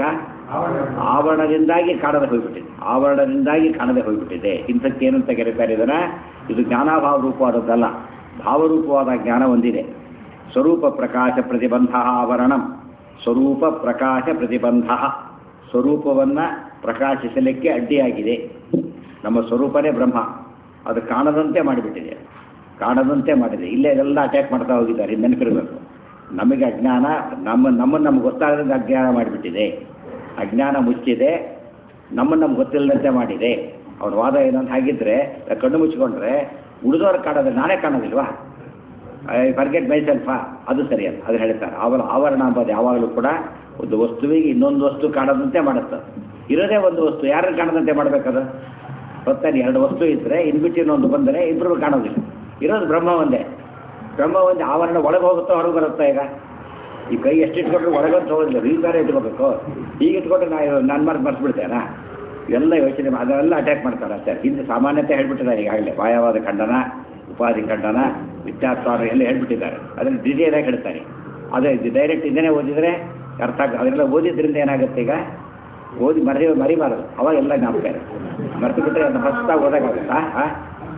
ಆವರಣದಿಂದಾಗಿ ಕಾಣದೆ ಹೋಗ್ಬಿಟ್ಟಿದೆ ಆವರಣದಿಂದಾಗಿ ಕಾಣದೆ ಹೋಗ್ಬಿಟ್ಟಿದೆ ಇಂಥಕ್ಕೆ ಏನು ಅಂತ ಕರೀತಾರೆ ಇದನ್ನ ಇದು ಜ್ಞಾನಾಭಾವ ರೂಪವಾದದ್ದಲ್ಲ ಭಾವರೂಪವಾದ ಜ್ಞಾನ ಹೊಂದಿದೆ ಸ್ವರೂಪ ಪ್ರಕಾಶ ಪ್ರತಿಬಂಧ ಆವರಣಂ ಸ್ವರೂಪ ಪ್ರಕಾಶ ಪ್ರತಿಬಂಧ ಸ್ವರೂಪವನ್ನು ಪ್ರಕಾಶಿಸಲಿಕ್ಕೆ ಅಡ್ಡಿಯಾಗಿದೆ ನಮ್ಮ ಸ್ವರೂಪನೇ ಬ್ರಹ್ಮ ಅದು ಕಾಣದಂತೆ ಮಾಡಿಬಿಟ್ಟಿದೆ ಕಾಣದಂತೆ ಮಾಡಿದೆ ಇಲ್ಲೇ ಎಲ್ಲ ಅಟ್ಯಾಕ್ ಮಾಡ್ತಾ ಹೋಗಿದ್ದಾರೆ ಇದು ನೆನಪಿರಬೇಕು ನಮಗೆ ಅಜ್ಞಾನ ನಮ್ಮ ನಮ್ಮನ್ನು ನಮ್ಗೆ ಗೊತ್ತಾಗದಂತೆ ಅಜ್ಞಾನ ಮಾಡಿಬಿಟ್ಟಿದೆ ಅಜ್ಞಾನ ಮುಚ್ಚಿದೆ ನಮ್ಮನ್ನು ನಮ್ಗೆ ಗೊತ್ತಿಲ್ಲದಂತೆ ಮಾಡಿದೆ ಅವನ ವಾದ ಏನಂತ ಹಾಗಿದ್ರೆ ಕಣ್ಣು ಮುಚ್ಕೊಂಡ್ರೆ ಉಳಿದವ್ರು ಕಾಣೋದು ನಾನೇ ಕಾಣೋದಿಲ್ವಾ ಐ ಫರ್ಗೆಟ್ ಮೈ ಸೆಲ್ಫಾ ಅದು ಸರಿಯಲ್ಲ ಅದು ಹೇಳ್ತಾರೆ ಅವರ ಆವರಣ ಅಂಬೋದು ಯಾವಾಗಲೂ ಕೂಡ ಒಂದು ವಸ್ತುವಿಗೆ ಇನ್ನೊಂದು ವಸ್ತು ಕಾಣದಂತೆ ಮಾಡುತ್ತೆ ಇರೋದೇ ಒಂದು ವಸ್ತು ಯಾರನ್ನು ಕಾಣದಂತೆ ಮಾಡಬೇಕದು ಗೊತ್ತಾನೆ ಎರಡು ವಸ್ತು ಇದ್ದರೆ ಇನ್ಬಿಟ್ಟಿನ ಒಂದು ಬಂದರೆ ಇಬ್ಬರು ಕಾಣೋದಿಲ್ಲ ಇರೋದು ಬ್ರಹ್ಮ ಒಂದೇ ಬ್ರಹ್ಮ ಒಂದೇ ಆವರಣ ಒಳಗೆ ಹೋಗುತ್ತೋ ಹೊರಗೆ ಬರುತ್ತಾ ಈಗ ಈ ಕೈ ಎಷ್ಟು ಇಟ್ಕೊಂಡ್ರೆ ಒಳಗಂತ ಹೋಗೋದಿಲ್ಲ ಈ ಬೇರೆ ಇಟ್ಕೋಬೇಕು ಹೀಗೆ ಇಟ್ಕೊಂಡ್ರೆ ನಾನು ನಾನು ಮರ್ತು ಮರ್ಸ್ಬಿಡ್ತೇನಾ ಎಲ್ಲ ಯೋಚನೆ ಮಾ- ಅದೆಲ್ಲ ಅಟ್ಯಾಕ್ ಮಾಡ್ತಾರೆ ಅಷ್ಟೇ ಹಿಂದೆ ಸಾಮಾನ್ಯತೆ ಹೇಳ್ಬಿಟ್ಟಿದ್ದಾರೆ ಈಗಾಗಲೇ ವಾಯವಾದ ಖಂಡನ ಉಪಾಧಿ ಖಂಡನ ವಿದ್ಯಾರ್ಥಾರ ಎಲ್ಲ ಹೇಳ್ಬಿಟ್ಟಿದ್ದಾರೆ ಅದನ್ನು ಡಿಟೇಲ್ ಆಗಿ ಹೇಳ್ತಾರೆ ಅದೇ ಡೈರೆಕ್ಟ್ ಇದನ್ನೇ ಓದಿದರೆ ಅರ್ಥ ಆಗ ಅದೆಲ್ಲ ಓದಿದ್ರಿಂದ ಏನಾಗುತ್ತೆ ಈಗ ಓದಿ ಮರಿ ಮರಿಬಾರದು ಅವಾಗ ಎಲ್ಲ ಜ್ಞಾಪಕ ಇರುತ್ತೆ ಮರೆತು ಬಿಟ್ಟರೆ ಅದನ್ನು ಹೊಸದಾಗಿ ಓದಾಗತ್ತಾ ಹಾಂ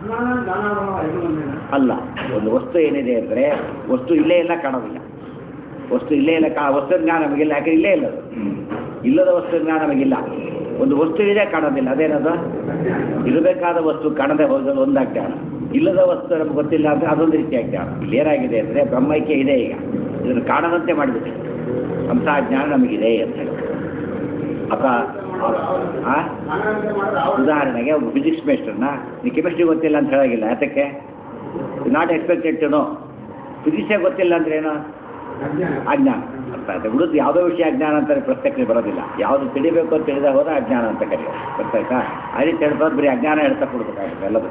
ಅಲ್ಲ ಒಂದು ವಸ್ತು ಏನಿದೆ ಅಂದರೆ ವಸ್ತು ಇಲ್ಲೇ ಇಲ್ಲ ಕಾಣೋದಿಲ್ಲ ವಸ್ತು ಇಲ್ಲೇ ಇಲ್ಲ ಕಾ ವಸ್ತು ಜ್ಞಾನ ನಮಗಿಲ್ಲ ಯಾಕೆ ಇಲ್ಲೇ ಇಲ್ಲ ಅದು ಇಲ್ಲದ ವಸ್ತು ಜ್ಞಾನ ನಮಗಿಲ್ಲ ಒಂದು ವಸ್ತು ಇದೆ ಕಾಣೋದಿಲ್ಲ ಅದೇನದು ಇರಬೇಕಾದ ವಸ್ತು ಕಾಣದೆ ಹೋಗೋದು ಒಂದು ಅಜ್ಞಾನ ಇಲ್ಲದ ವಸ್ತು ನಮ್ಗೆ ಗೊತ್ತಿಲ್ಲ ಅಂದರೆ ಅದೊಂದು ರೀತಿ ಅಜ್ಞಾನ ಇಲ್ಲಿ ಏನಾಗಿದೆ ಅಂದರೆ ಬ್ರಹ್ಮೈಕ್ಯ ಇದೆ ಈಗ ಇದನ್ನು ಕಾಣದಂತೆ ಮಾಡಿಬಿಟ್ಟಿದೆ ಅಂತಹ ಜ್ಞಾನ ನಮಗಿದೆ ಅಂತ ಹೇಳಿ ಅಥ ಆ ಉದಾಹರಣೆಗೆ ಒಬ್ಬ ಫಿಸಿಕ್ಸ್ ಮೇಸ್ಟರ್ನ ನೀವು ಕೆಮಿಸ್ಟ್ರಿ ಗೊತ್ತಿಲ್ಲ ಅಂತ ಹೇಳಾಗಿಲ್ಲ ಯಾತಕ್ಕೆ ನಾಟ್ ಎಕ್ಸ್ಪೆಕ್ಟೆಡ್ ಟು ನೋ ಫಿಸಿಕ್ಸೇ ಗೊತ್ತಿಲ್ಲ ಅಂದ್ರೆ ಏನು ಅಜ್ಞಾನ ಅರ್ಥ ಆಯ್ತಾ ಉಳಿದು ಯಾವುದೋ ವಿಷಯ ಅಜ್ಞಾನ ಅಂತಾರೆ ಪ್ರಶ್ನೆಗೆ ಬರೋದಿಲ್ಲ ಯಾವುದು ತಿಳಿಬೇಕು ಅಂತ ತಿಳಿದ ಹೋದ್ರೆ ಅಜ್ಞಾನ ಅಂತ ಕರೆಯೋದು ಗೊತ್ತಾಯ್ತಾ ಆ ರೀತಿ ಹೇಳ್ಬೋದು ಬರೀ ಅಜ್ಞಾನ ಹೇಳ್ತಾ ಕೊಡ್ಬೇಕಾಗುತ್ತೆ ಎಲ್ಲದು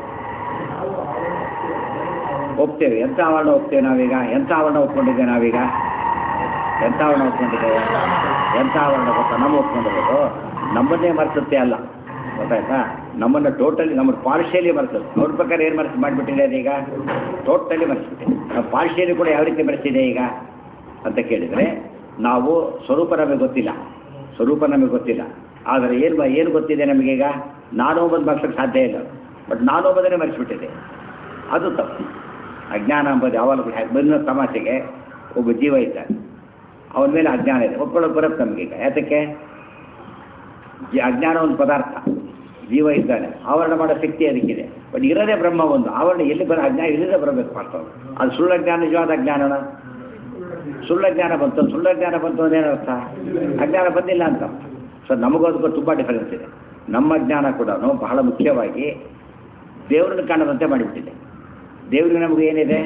ಒಪ್ತೇವೆ ಎಂಥ ಆವರಣ ಒಪ್ತೇವೆ ನಾವೀಗ ಎಂಥ ಆವರಣ ಒಪ್ಕೊಂಡಿದ್ದೇವೆ ನಾವೀಗ ಎಂಥ ಆವರಣ ಒಪ್ಕೊಂಡಿದ್ದೇವೆ ಎಂಥ ಆವರಣ ಗೊತ್ತಾ ನಮ್ಮ ಒಪ್ಕೊಂಡಿರೋದು ನಮ್ಮನ್ನೇ ಮರೆಸುತ್ತೆ ಅಲ್ಲ ಗೊತ್ತಾಯ್ತಾ ನಮ್ಮನ್ನು ಟೋಟಲಿ ನಮ್ಮನ್ನು ಪಾರ್ಶಿಯಲಿ ಮರೆಸುತ್ತೆ ನೋಡ್ ಪ್ರಕಾರ ಏನು ಮರೆಸಿ ಮಾಡಿಬಿಟ್ಟಿದೆ ಅದೀಗ ಟೋಟಲಿ ಮರೆಸಿಬಿಟ್ಟಿದೆ ನಾವು ಪಾರ್ಶಿಯಲಿ ಕೂಡ ಯಾವ ರೀತಿ ಮರೆಸಿದೆ ಈಗ ಅಂತ ಕೇಳಿದರೆ ನಾವು ಸ್ವರೂಪ ನಮಗೆ ಗೊತ್ತಿಲ್ಲ ಸ್ವರೂಪ ನಮಗೆ ಗೊತ್ತಿಲ್ಲ ಆದರೆ ಏನು ಏನು ಗೊತ್ತಿದೆ ನಮಗೀಗ ನಾನು ಒಬ್ಬದು ಮರ್ಸೋಕ್ಕೆ ಸಾಧ್ಯ ಇಲ್ಲ ಬಟ್ ನಾನು ಒಬ್ಬದನ್ನೇ ಮರೆಸಿಬಿಟ್ಟಿದೆ ಅದು ತಪ್ಪು ಅಜ್ಞಾನ ಎಂಬುದು ಯಾವಾಗಲೂ ಬಂದ ತಮಾಷೆಗೆ ಒಬ್ಬ ಜೀವ ಇದ್ದಾನೆ ಅವನ ಮೇಲೆ ಅಜ್ಞಾನ ಇದೆ ಒಪ್ಕೊಳ್ಳೋಕೆ ಬರುತ್ತೆ ನಮಗೀಗ ಯಾತಕ್ಕೆ ಜಿ- ಅಜ್ಞಾನ ಒಂದು ಪದಾರ್ಥ ಜೀವ ಇದ್ದಾನೆ ಆವರಣ ಮಾಡೋ ಶಕ್ತಿ ಅದಕ್ಕಿದೆ ಬಟ್ ಇರೋದೇ ಬ್ರಹ್ಮ ಒಂದು ಆವರಣ ಎಲ್ಲಿ ಬರ ಅಜ್ಞಾನ ಇಲ್ಲದೆ ಬರಬೇಕು ವಾಸ್ತವ ಅದು ಸುಳ್ಳ ಜ್ಞಾನ ನಿಜವಾದ ಅಜ್ಞಾನನ ಸುಳ್ಳ ಜ್ಞಾನ ಬಂತು ಸುಳ್ಳ ಜ್ಞಾನ ಬಂತು ಅಂದೇನು ಅರ್ಥ ಅಜ್ಞಾನ ಬಂದಿಲ್ಲ ಅಂತ ಸೊ ನಮಗೋದಕ್ಕೂ ತುಂಬ ಡಿಫರೆನ್ಸ್ ಇದೆ ನಮ್ಮ ಜ್ಞಾನ ಕೂಡ ಬಹಳ ಮುಖ್ಯವಾಗಿ ದೇವರನ್ನು ಕಾಣದಂತೆ ಮಾಡಿಬಿಟ್ಟಿದೆ ದೇವರಿಗೆ ನಮಗೆ ಏನಿದೆ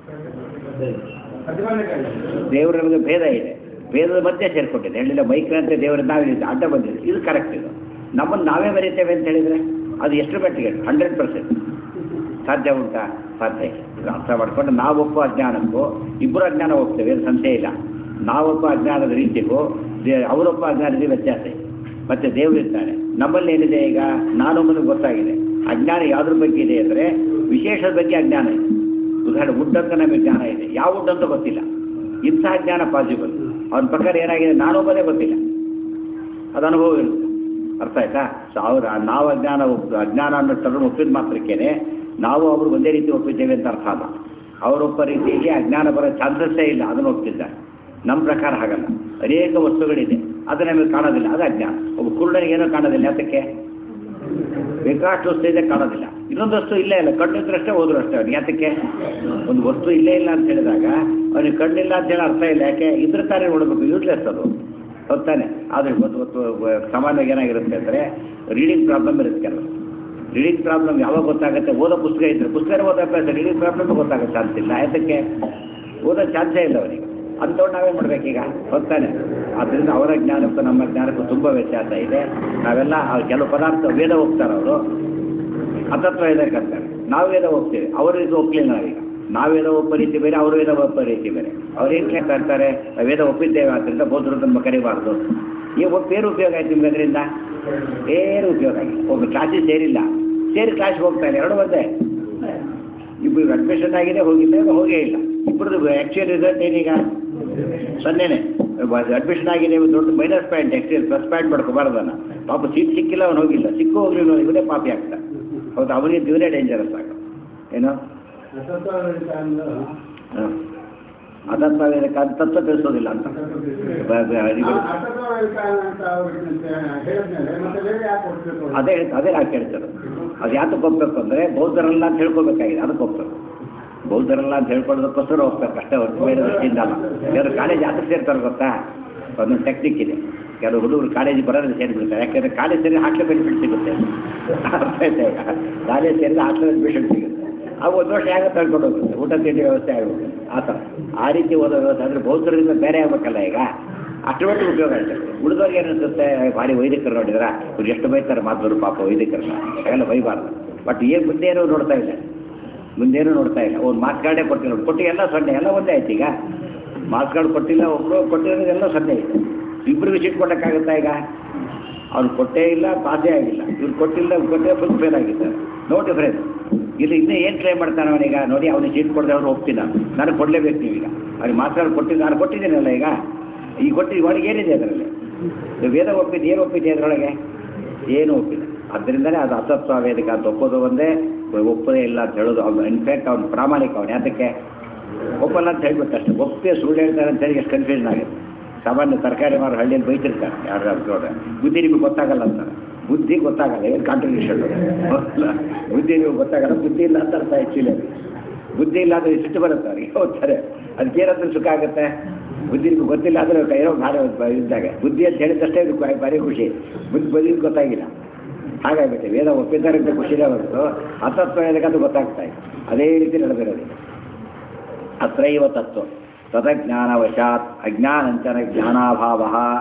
ದೇವರು ನಮಗೆ ಭೇದ ಇದೆ ಭೇದದ ಮಧ್ಯೆ ಸೇರ್ಕೊಂಡಿದೆ ಹೇಳಿಲ್ಲ ಮೈಕ್ರಂತೆ ದೇವರ ನಾವಿದೆ ಅಡ್ಡ ಬಂದಿದೆ ಇದು ಕರೆಕ್ಟ್ ಇದು ನಮ್ಮನ್ನು ನಾವೇ ಮರೀತೇವೆ ಅಂತ ಹೇಳಿದರೆ ಅದು ಎಷ್ಟು ಮಟ್ಟಿಗೆ ಹಂಡ್ರೆಡ್ ಪರ್ಸೆಂಟ್ ಸಾಧ್ಯ ಉಂಟಾ ಸಾಧ್ಯ ಇಲ್ಲ ಇದು ಅರ್ಥ ಮಾಡ್ಕೊಂಡು ನಾವೊಬ್ಬ ಅಜ್ಞಾನಕ್ಕೂ ಇಬ್ಬರು ಅಜ್ಞಾನ ಹೋಗ್ತೇವೆ ಅದು ಸಂಶಯ ಇಲ್ಲ ನಾವೊಬ್ಬ ಅಜ್ಞಾನದ ರೀತಿಗೂ ದೇ ಅವರೊಬ್ಬ ಅಜ್ಞಾನದ ವ್ಯತ್ಯಾಸ ಇದೆ ಮತ್ತೆ ದೇವರು ಇರ್ತಾನೆ ನಮ್ಮಲ್ಲಿ ಏನಿದೆ ಈಗ ನಾನೊಬ್ಬನಿಗೆ ಗೊತ್ತಾಗಿದೆ ಅಜ್ಞಾನ ಯಾವುದ್ರ ಬಗ್ಗೆ ಇದೆ ಅಂದರೆ ವಿಶೇಷದ ಬಗ್ಗೆ ಅಜ್ಞಾನ ಇದೆ ಉದಾಹರಣೆ ವುಡ್ ಅಂತ ನಮಗೆ ಜ್ಞಾನ ಇದೆ ಯಾವ ವುಡ್ ಅಂತ ಗೊತ್ತಿಲ್ಲ ಇಂತಹ ಜ್ಞಾನ ಪಾಸಿಬಲ್ ಅವನ ಪ್ರಕಾರ ಏನಾಗಿದೆ ನಾನೊಬ್ಬನೇ ಗೊತ್ತಿಲ್ಲ ಅದು ಅನುಭವ ಇರುತ್ತೆ ಅರ್ಥ ಆಯ್ತಾ ಸೊ ಅವ್ರ ನಾವು ಅಜ್ಞಾನ ಒಪ್- ಅಜ್ಞಾನ ಅನ್ನೋ ಟರ್ಮ್ ಒಪ್ಪಿದ ಮಾತ್ರಕ್ಕೇನೆ ನಾವು ಅವರು ಒಂದೇ ರೀತಿ ಒಪ್ಪಿದ್ದೇವೆ ಅಂತ ಅರ್ಥ ಅಲ್ಲ ಅವರೊಬ್ಬ ರೀತಿಯಲ್ಲಿ ಅಜ್ಞಾನ ಬರೋ ಚಾನ್ಸಸ್ಸೇ ಇಲ್ಲ ಅದನ್ನು ಒಪ್ತಿದ್ದಾರೆ ನಮ್ಮ ಪ್ರಕಾರ ಹಾಗಲ್ಲ ಅನೇಕ ವಸ್ತುಗಳಿದೆ ಅದು ನಮಗೆ ಕಾಣೋದಿಲ್ಲ ಅದು ಅಜ್ಞಾನ ಒಬ್ಬ ಕುರುಡನಿಗೆ ಏನೂ ಕಾಣೋದಿಲ್ಲ ಅದಕ್ಕೆ ಬೇಕಾಷ್ಟು ವಸ್ತು ಇದೆ ಕಾಣೋದಿಲ್ಲ ಇನ್ನೊಂದು ವಸ್ತು ಇಲ್ಲೇ ಇಲ್ಲ ಕಣ್ಣಿದ್ರಷ್ಟೇ ಹೋದ್ರು ಅಷ್ಟೇ ಅವ್ನಿಗೆ ಯಾತಕ್ಕೆ ಒಂದು ವಸ್ತು ಇಲ್ಲೇ ಇಲ್ಲ ಅಂತ ಹೇಳಿದಾಗ ಅವನಿಗೆ ಕಣ್ಣಿಲ್ಲ ಅಂತ ಹೇಳಿ ಅರ್ಥ ಇಲ್ಲ ಯಾಕೆ ಇದ್ರ ತಾನೇ ನೋಡಬೇಕು ಯೂಸ್ಲೆಸ್ ಅದು ಹೊತ್ತಾನೆ ಆದರೆ ಒಂದು ಹೊತ್ತು ಸಾಮಾನ್ಯವಾಗಿ ಏನಾಗಿರುತ್ತೆ ಅಂದರೆ ರೀಡಿಂಗ್ ಪ್ರಾಬ್ಲಮ್ ಇರುತ್ತೆ ಕೆಲವು ರೀಡಿಂಗ್ ಪ್ರಾಬ್ಲಮ್ ಯಾವಾಗ ಗೊತ್ತಾಗುತ್ತೆ ಓದೋ ಪುಸ್ತಕ ಇದ್ರೆ ಪುಸ್ತಕ ಓದೋ ಅಭ್ಯಾಸ ರೀಡಿಂಗ್ ಪ್ರಾಬ್ಲಮ್ ಗೊತ್ತಾಗೋ ಚಾನ್ಸ್ ಇಲ್ಲ ಯಾತಕ್ಕೆ ಓದೋ ಚಾನ್ಸೇ ಇಲ್ಲ ಅವನಿಗೆ ಅಂಥವ್ರು ನಾವೇನು ಮಾಡ್ಬೇಕೀಗ ಹೊತ್ತಾನೆ ಆದ್ದರಿಂದ ಅವರ ಜ್ಞಾನಕ್ಕೂ ನಮ್ಮ ಜ್ಞಾನಕ್ಕೂ ತುಂಬ ವ್ಯತ್ಯಾಸ ಇದೆ ನಾವೆಲ್ಲ ಆ ಕೆಲವು ಪದಾರ್ಥ ವೇದ ಹೋಗ್ತಾರೆ ಅವರು ಅತತ್ವ ವೇದಕ್ಕೆ ಅಂತಾರೆ ನಾವು ವೇದ ಹೋಗ್ತೀವಿ ಅವರು ಇದು ಒಪ್ಪಲಿಲ್ಲ ನಾವೀಗ ನಾವು ವೇದ ಒಪ್ಪ ರೀತಿ ಬೇರೆ ಅವರು ವೇದ ಒಪ್ಪ ರೀತಿ ಬೇರೆ ಅವ್ರು ಏನು ಕೇಳ್ತಾ ಇರ್ತಾರೆ ನಾವು ವೇದ ಒಪ್ಪಿದ್ದೇವೆ ಆದ್ದರಿಂದ ಬೋಧರು ನಮ್ಮ ಕರಿಬಾರ್ದು ಈ ಒಪ್ಪು ಏನು ಉಪಯೋಗ ಆಯ್ತು ನಿಮ್ಗೆ ಅದರಿಂದ ಏನು ಉಪಯೋಗ ಆಗಿಲ್ಲ ಒಬ್ಬ ಕ್ಲಾಸಿಗೆ ಸೇರಿಲ್ಲ ಸೇರಿ ಕ್ಲಾಸ್ಗೆ ಹೋಗ್ತಾ ಇಲ್ಲ ಎರಡು ಒಂದೇ ಇಬ್ಬರು ಅಡ್ಮಿಷನ್ ಆಗಿದೆ ಹೋಗಿಲ್ಲ ಇವಾಗ ಹೋಗೇ ಇಲ್ಲ ಇಬ್ಬರದು ಆ್ಯಕ್ಚುಯಲ್ ರಿಸಲ್ಟ್ ಏನೀಗ ಸೊನ್ನೆನೆ ಅಡ್ಮಿಷನ್ ಆಗಿದೆ ಇವ್ನು ದೊಡ್ಡ minus point actual plus point ಮಾಡ್ಕೋಬಾರ್ದನ್ನ ಪಾಪ ಸೀಟ್ ಸಿಕ್ಕಿಲ್ಲ ಅವನು ಹೋಗಿಲ್ಲ ಸಿಕ್ಕು ಹೋಗ್ಲಿಲ್ಲ ಇವನೇ ಪಾಪಿ ಆಗ್ತಾ ಹೌದು ಅವನಿಗೆ ಇವನೇ ಡೇಂಜರಸ್ ಆಗ ಏನು ಹಾಂ ಅದತ್ತ ಅದು ತತ್ವ ತಿಳಿಸೋದಿಲ್ಲ ಅಂತ ಬ- ಬ- ಇದು- ಅದೇ ಅದೇ ಯಾಕೆ ಹೇಳ್ತಾರೆ ಅದು ಯಾತಕ್ಕೆ ಹೋಗ್ಬೇಕು ಅಂದರೆ ಬೌದ್ಧರಲ್ಲ ಅಂತ ಹೇಳ್ಕೊಬೇಕಾಗಿದೆ ಅದಕ್ಕೆ ಹೋಗ್ಬೇಕು ಬೌದ್ಧರಲ್ಲ ಅಂತ ಹೇಳ್ಕೊಳ್ಳೋದಕ್ಕೋಸ್ಕರ ಹೋಗ್ಬೇಕು ಅಷ್ಟೇ ಹೊರತು ಬೇರೆ ದೃಷ್ಟಿಯಿಂದ ಅಲ್ಲ ಕೆಲವರು ಕಾಲೇಜ್ ಯಾತಕ್ಕೆ ಸೇರ್ತಾರೆ ಗೊತ್ತಾ ಒಂದೊಂದು ಟೆಕ್ನಿಕ್ ಇದೆ ಕೆಲವು ಹುಡುಗರು ಕಾಲೇಜಿಗೆ ಬರೋದ್ರೆ ಸೇರಿಬಿಡ್ತಾರೆ ಯಾಕೆಂದರೆ ಕಾಲೇಜ್ ಸೇರಿ ಹಾಸ್ಟೆಲ್ ಬೆನಿಫಿಟ್ ಸಿಗುತ್ತೆ ಅರ್ಥ ಆಯ್ತಾ ಈಗ ಕಾಲೇಜ್ ಸೇರಿದ್ರೆ ಹಾಸ್ಟೆಲ್ ಬೆನಿಫಿಟ್ ಸಿಗುತ್ತೆ ಅವು ಒಂದು ವರ್ಷ ಯಾಕೆ ತಳ್ಕೊಂಡು ಹೋಗುತ್ತೆ ಊಟ ತಿಂಡಿ ವ್ಯವಸ್ಥೆ ಆಗುತ್ತೆ ಆ ಥರ ಆ ರೀತಿ ಓದೋ ವ್ಯವಸ್ಥೆ ಅಂದರೆ ಬೌದ್ಧರಿಂದ ಬೇರೆ ಆಗ್ಬೇಕಲ್ಲ ಈಗ ಅಷ್ಟು ಮಟ್ಟಿಗೆ ಉಪಯೋಗ ಆಗ್ತದೆ ಉಳಿದವ್ರಿಗೆ ಏನಿಸುತ್ತೆ ಭಾರಿ ವೈದಿಕರು ನೋಡಿದ್ರ ಇವ್ರು ಎಷ್ಟು ಬೈತಾರೆ ಮಾತವರು ಪಾಪ ವೈದಿಕರನ್ನ ಹಾಗೆಲ್ಲ ಬೈಬಾರ್ದು ಬಟ್ ಏನು ಮುಂದೇನು ನೋಡ್ತಾ ಇಲ್ಲ ಮುಂದೇನು ನೋಡ್ತಾ ಇಲ್ಲ ಒಂದು ಮಾರ್ಕ್ಸ್ ಕಾರ್ಡೇ ಕೊಟ್ಟಿಲ್ಲ ಕೊಟ್ಟು ಎಲ್ಲ ಸೊನ್ನೆ ಎಲ್ಲ ಒಂದೇ ಆಯ್ತು ಈಗ ಮಾರ್ಕ್ಸ್ ಕಾರ್ಡ್ ಕೊಟ್ಟಿಲ್ಲ ಒಬ್ಬರು ಕೊಟ್ಟಿರೋದೆಲ್ಲ ಸೊನ್ನೆ ಇದೆ ಇಬ್ಬರಿಗೂ ಸೀಟ್ ಕೊಡೋಕ್ಕಾಗುತ್ತಾ ಈಗ ಅವ್ನು ಕೊಟ್ಟೇ ಇಲ್ಲ ಪಾಸೇ ಆಗಿಲ್ಲ ಇವ್ರು ಕೊಟ್ಟಿಲ್ಲ ಕೊಟ್ಟೇ ಫುಲ್ ಫೇಲ್ ಆಗಿದ್ದಾರೆ ನೋ ಡಿಫ್ರೆನ್ಸ್ ಇಲ್ಲಿ ಇನ್ನೂ ಏನು ಟ್ರೈ ಮಾಡ್ತಾನೆ ಅವನೀಗ ನೋಡಿ ಅವನಿಗೆ ಸೀಟ್ ಕೊಡದೆ ಅವ್ರು ಒಪ್ತಿಲ್ಲ ನನಗೆ ಕೊಡಲೇಬೇಕು ನೀವೀಗ ಅವ್ರಿಗೆ ಮಾರ್ಕ್ಸ್ ಕಾರ್ಡ್ ಕೊಟ್ಟಿದ್ದು ನಾನು ಕೊಟ್ಟಿದ್ದೀನಲ್ಲ ಈಗ ಈಗ ಕೊಟ್ಟು ಅವನಿಗೆ ಏನಿದೆ ಅದರಲ್ಲಿ ಇದು ವೇದ ಒಪ್ಪಿದ್ದು ಏನು ಒಪ್ಪಿದೆ ಅದರೊಳಗೆ ಏನು ಒಪ್ಪಿಲ್ಲ ಅದರಿಂದಲೇ ಅದು ಅತತ್ವ ವೇದಿಕ ಅಂತ ಒಪ್ಪೋದು ಒಂದೇ ಒಪ್ಪದೇ ಇಲ್ಲ ಅಂತ ಹೇಳೋದು ಅವ್ನು ಇನ್ಫ್ಯಾಕ್ಟ್ ಅವ್ನು ಪ್ರಾಮಾಣಿಕ ಅವನು ಯಾತಕ್ಕೆ ಒಪ್ಪಲ್ಲ ಅಂತ ಹೇಳ್ಬಿಟ್ಟು ಅಷ್ಟೇ ಒಪ್ಪೇ ಸುಳ್ಳು ಹೇಳ್ತಾರೆ ಅಂತ ಹೇಳಿ ಎಷ್ಟು ಕನ್ಫ್ಯೂಷನ್ ಆಗುತ್ತೆ ಸಾಮಾನ್ಯ ತರಕಾರಿ ಮಾರೋ ಹಳ್ಳಿಯಲ್ಲಿ ಬೈತಿರ್ತಾರೆ ಯಾರು ನೋಡ್ರೆ ಬುದ್ಧಿ ನಿಮಗೆ ಗೊತ್ತಾಗಲ್ಲ ಅಂತಾರೆ ಬುದ್ಧಿ ಗೊತ್ತಾಗಲ್ಲ ಏನು ಕಾಂಟ್ರಡಿಕ್ಷನ್ ಬುದ್ಧಿ ನೀವು ಗೊತ್ತಾಗಲ್ಲ ಬುದ್ಧಿ ಇಲ್ಲ ಅಂತ ಅರ್ಥ ಆ್ಯಕ್ಚುಲಿ ಬುದ್ಧಿ ಇಲ್ಲ ಅಂದರೆ ಸಿಟ್ಟು ಬರುತ್ತೆ ಅವ್ರಿಗೆ ಹೋಗ್ತಾರೆ ಅದಕ್ಕೆ ಏನಂದ್ರೆ ಸುಖ ಆಗುತ್ತೆ ಬುದ್ಧಿ ನಿಮ್ಗೆ ಗೊತ್ತಿಲ್ಲ ಅಂದರೆ ಕೈಯೋ ಭಾಳ ಇದ್ದಾಗ ಬುದ್ಧಿ ಅಂತ ಹೇಳಿದಷ್ಟೇ ಇದು ಬಾ- ಭಾರಿ ಖುಷಿ ಬುದ್ಧಿ ಬುದ್ಧಿ ಗೊತ್ತಾಗಿಲ್ಲ ಹಾಗಾಗುತ್ತೆ ವೇದ ಒಪ್ಪಿದ್ದಾರೆ ಅಂತ ಖುಷಿನೇ ಬಂತು ಅತತ್ವ ಹೇಳಕ್ಕಂತ ಗೊತ್ತಾಗ್ತಾ ಇದೆ ಅದೇ ರೀತಿ ನಡೆದಿರೋದು ಅತ್ರೈವ ತತ್ವ ತದಜ್ಞಾನವಶಾತ್ ಅಜ್ಞಾನಂಚನ ಜ್ಞಾನಾಭಾವ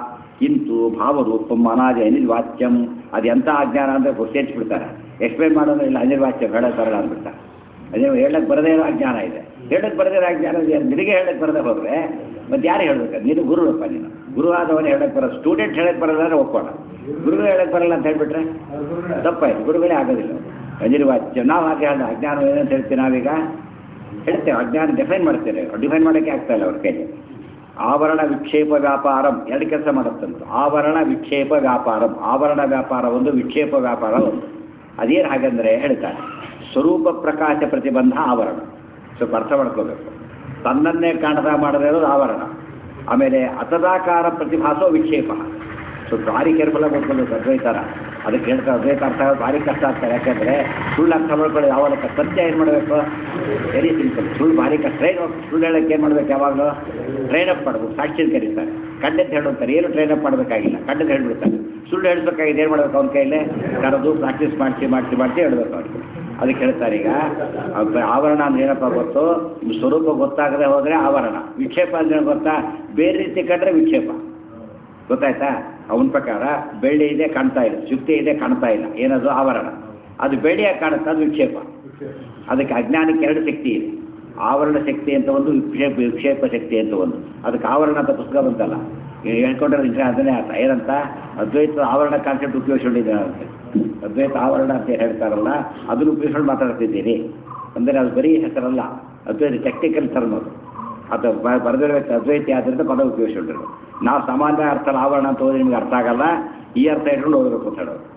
ಕಿಂತು ಭಾವರೂಪಂ ಅನಾದಿ ಅನಿರ್ವಾಚ್ಯಂ ಅದು ಎಂಥ ಅಜ್ಞಾನ ಅಂದರೆ ಗುರ್ತಿಸ್ಬಿಡ್ತಾರೆ ಎಕ್ಸ್ಪ್ಲೇನ್ ಮಾಡೋದ್ರೆ ಇಲ್ಲ ಅನಿರ್ವಾಚ್ಯ ಬೇಡ ಬರಲ್ಲ ಅಂದ್ಬಿಡ್ತಾರೆ ಅದೇ ಹೇಳಕ್ಕೆ ಬರದೇ ಇರೋ ಅಜ್ಞಾನ ಇದೆ ಹೇಳಕ್ಕೆ ಬರದೇ ಇರೋ ಅಜ್ಞಾನ ಇದೆ ನಿನಗೆ ಹೇಳಕ್ಕೆ ಬರದೇ ಹೋದರೆ ಮತ್ತೆ ಯಾರು ಹೇಳ್ಬೇಕು ನೀನು ಗುರುವಪ್ಪ ನೀನು ಗುರು ಆದವನು ಹೇಳಕ್ಕೆ ಬರೋ ಸ್ಟೂಡೆಂಟ್ ಹೇಳಕ್ಕೆ ಬರೋದಾದ್ರೆ ಒಪ್ಪೋಣ ಗುರು ಹೇಳಕ್ಕೆ ಬರಲ್ಲ ಅಂತ ಹೇಳ್ಬಿಟ್ರೆ ತಪ್ಪಾಯ್ತು ಗುರುಗಳೇ ಆಗೋದಿಲ್ಲ ಅನಿರ್ವಾಚ್ಯ ನಾವು ಹಾಗೆ ಹೇಳಿದ ಅಜ್ಞಾನ ಏನಂತ ಹೇಳ್ತೀವಿ ನಾವೀಗ ಹೇಳ್ತೇವೆ ಅಜ್ಞಾನ ಡಿಫೈನ್ ಮಾಡ್ತೇವೆ ಡಿಫೈನ್ ಮಾಡೋಕ್ಕೆ ಆಗ್ತಾ ಇಲ್ಲ ಅವ್ರ ಕೈಗೆ ಆವರಣ ವಿಕ್ಷೇಪ ವ್ಯಾಪಾರಂ ಎರಡು ಕೆಲಸ ಮಾಡುತ್ತಂತ ಆವರಣ ವಿಕ್ಷೇಪ ವ್ಯಾಪಾರಂ ಆವರಣ ವ್ಯಾಪಾರ ಒಂದು ವಿಕ್ಷೇಪ ವ್ಯಾಪಾರ ಒಂದು ಅದೇನು ಹಾಗಂದ್ರೆ ಹೇಳ್ತಾರೆ ಸ್ವರೂಪ ಪ್ರಕಾಶ ಪ್ರತಿಬಂಧ ಆವರಣ ಸ್ವಲ್ಪ ಅರ್ಥ ಮಾಡ್ಕೋಬೇಕು ತನ್ನನ್ನೇ ಕಾಣದ ಮಾಡದೇ ಇರೋದು ಆವರಣ ಆಮೇಲೆ ಅತದಾಕಾರ ಪ್ರತಿಭಾಸೋ ವಿಕ್ಷೇಪ ಸೊ ಭಾರಿ ಕೇರ್ಫುಲ್ ಆಗಿ ಓದ್ಕೊಳ್ಬೇಕು ಅದ್ವೈತಾರ ಅದಕ್ಕೆ ಹೇಳ್ತಾರೆ ಅದ್ವೈತ ಅರ್ಥ ಆಗೋದು ಭಾರಿ ಕಷ್ಟ ಆಗ್ತಾರೆ ಯಾಕೆಂದರೆ ಸುಳ್ಳು ಅರ್ಥ ಮಾಡ್ಕೊಳ್ಳೋದು ಯಾವಾಗ ಸತ್ಯ ಏನು ಮಾಡಬೇಕು ವೆರಿ ಸಿಂಪಲ್ ಸುಳ್ಳು ಭಾರಿ ಕಷ್ಟ ಟ್ರೈನ್ ಸುಳ್ಳು ಹೇಳಕ್ಕೆ ಏನು ಮಾಡ್ಬೇಕು ಯಾವಾಗಲೂ ಟ್ರೈನ್ ಅಪ್ ಮಾಡ್ಬೇಕು ಸಾಕ್ಷಿ ಕರೀತಾರೆ ಕಂಡಂತ ಹೇಳುತ್ತಾರೆ ಏನು ಟ್ರೈನ್ ಅಪ್ ಮಾಡಬೇಕಾಗಿಲ್ಲ ಕಂಡಂತ ಹೇಳ್ಬಿಡ್ತಾರೆ ಸುಳ್ಳು ಹೇಳ್ಬೇಕಾಗಿದೆ ಏನು ಮಾಡ್ಬೇಕು ಅವ್ನ ಕೈಲೇ ಕರೆದು ಪ್ರಾಕ್ಟೀಸ್ ಮಾಡಿಸಿ ಮಾಡಿಸಿ ಮಾಡಿಸಿ ಹೇಳ್ಬೇಕು ಅವ್ರಿಗೆ ಅದಕ್ಕೆ ಹೇಳ್ತಾರೆ ಈಗ ಅಬ್ಬ- ಆವರಣ ಅಂದ್ರೆ ಏನಪ್ಪ ಗೊತ್ತು ಸ್ವರೂಪ ಗೊತ್ತಾಗದೆ ಹೋದರೆ ಆವರಣ ವಿಕ್ಷೇಪ ಅಂದ್ರೆ ಗೊತ್ತಾ ಬೇರೆ ರೀತಿ ಕಂಡ್ರೆ ವಿಕ್ಷೇಪ ಗೊತ್ತಾಯ್ತಾ ಅವನ ಪ್ರಕಾರ ಬೆಳ್ಳಿ ಇದೆ ಕಾಣ್ತಾ ಇಲ್ಲ ಶುಕ್ತಿ ಇದೆ ಕಾಣ್ತಾ ಇಲ್ಲ ಏನದು ಆವರಣ ಅದು ಬೆಳ್ಳಿಯಾಗಿ ಕಾಣುತ್ತೆ ಅದು ವಿಕ್ಷೇಪ ಅದಕ್ಕೆ ಅಜ್ಞಾನಕ್ಕೆ ಎರಡು ಶಕ್ತಿ ಇದೆ ಆವರಣ ಶಕ್ತಿ ಅಂತ ಒಂದು ವಿಕ್ಷೇಪ ವಿಕ್ಷೇಪ ಶಕ್ತಿ ಅಂತ ಒಂದು ಅದಕ್ಕೆ ಆವರಣ ಅಂತ ಪುಸ್ತಕ ಬಂತಲ್ಲ ಈಗ ಹೇಳ್ಕೊಂಡ್ರೆ ನಿಜ ಅದನ್ನೇ ಅರ್ಥ ಏನಂತ ಅದ್ವೈತ ಆವರಣ ಕಾನ್ಸೆಪ್ಟ್ ಉಪಯೋಗಿಸ್ಕೊಂಡಿದ್ದಾರೆ ಅಂತ ಅದ್ವೈತ ಆವರಣ ಅಂತ ಏನ್ ಹೇಳ್ತಾರಲ್ಲ ಅದನ್ನು ಉಪಯೋಗಿಸ್ಕೊಂಡು ಮಾತಾಡ್ತಿದ್ದೀನಿ ಅಂದರೆ ಅದು ಬರೀ ಹೆಸರಲ್ಲ ಅದ್ವೈತ ಟೆಕ್ನಿಕಲ್ ಟರ್ಮ್ ಅದು ಅದು ಬ- ಬರೆದಿರಬೇಕು ಅದ್ವೈತಿ ಆದ್ದರಿಂದ ಪದ ಉಪಯೋಗಿಸ್ಕೊಂಡಿರೋದು ನಾವು ಸಾಮಾನ್ಯ ಅರ್ಥ ಆವರಣ ಅಂತ ಹೋದ್ರೆ ನಿಮ್ಗೆ ಅರ್ಥ ಆಗಲ್ಲ ಈ ಅರ್ಥ ಇಟ್ಕೊಂಡು ಓದಬೇಕು ಅಂತ ಹೇಳೋದು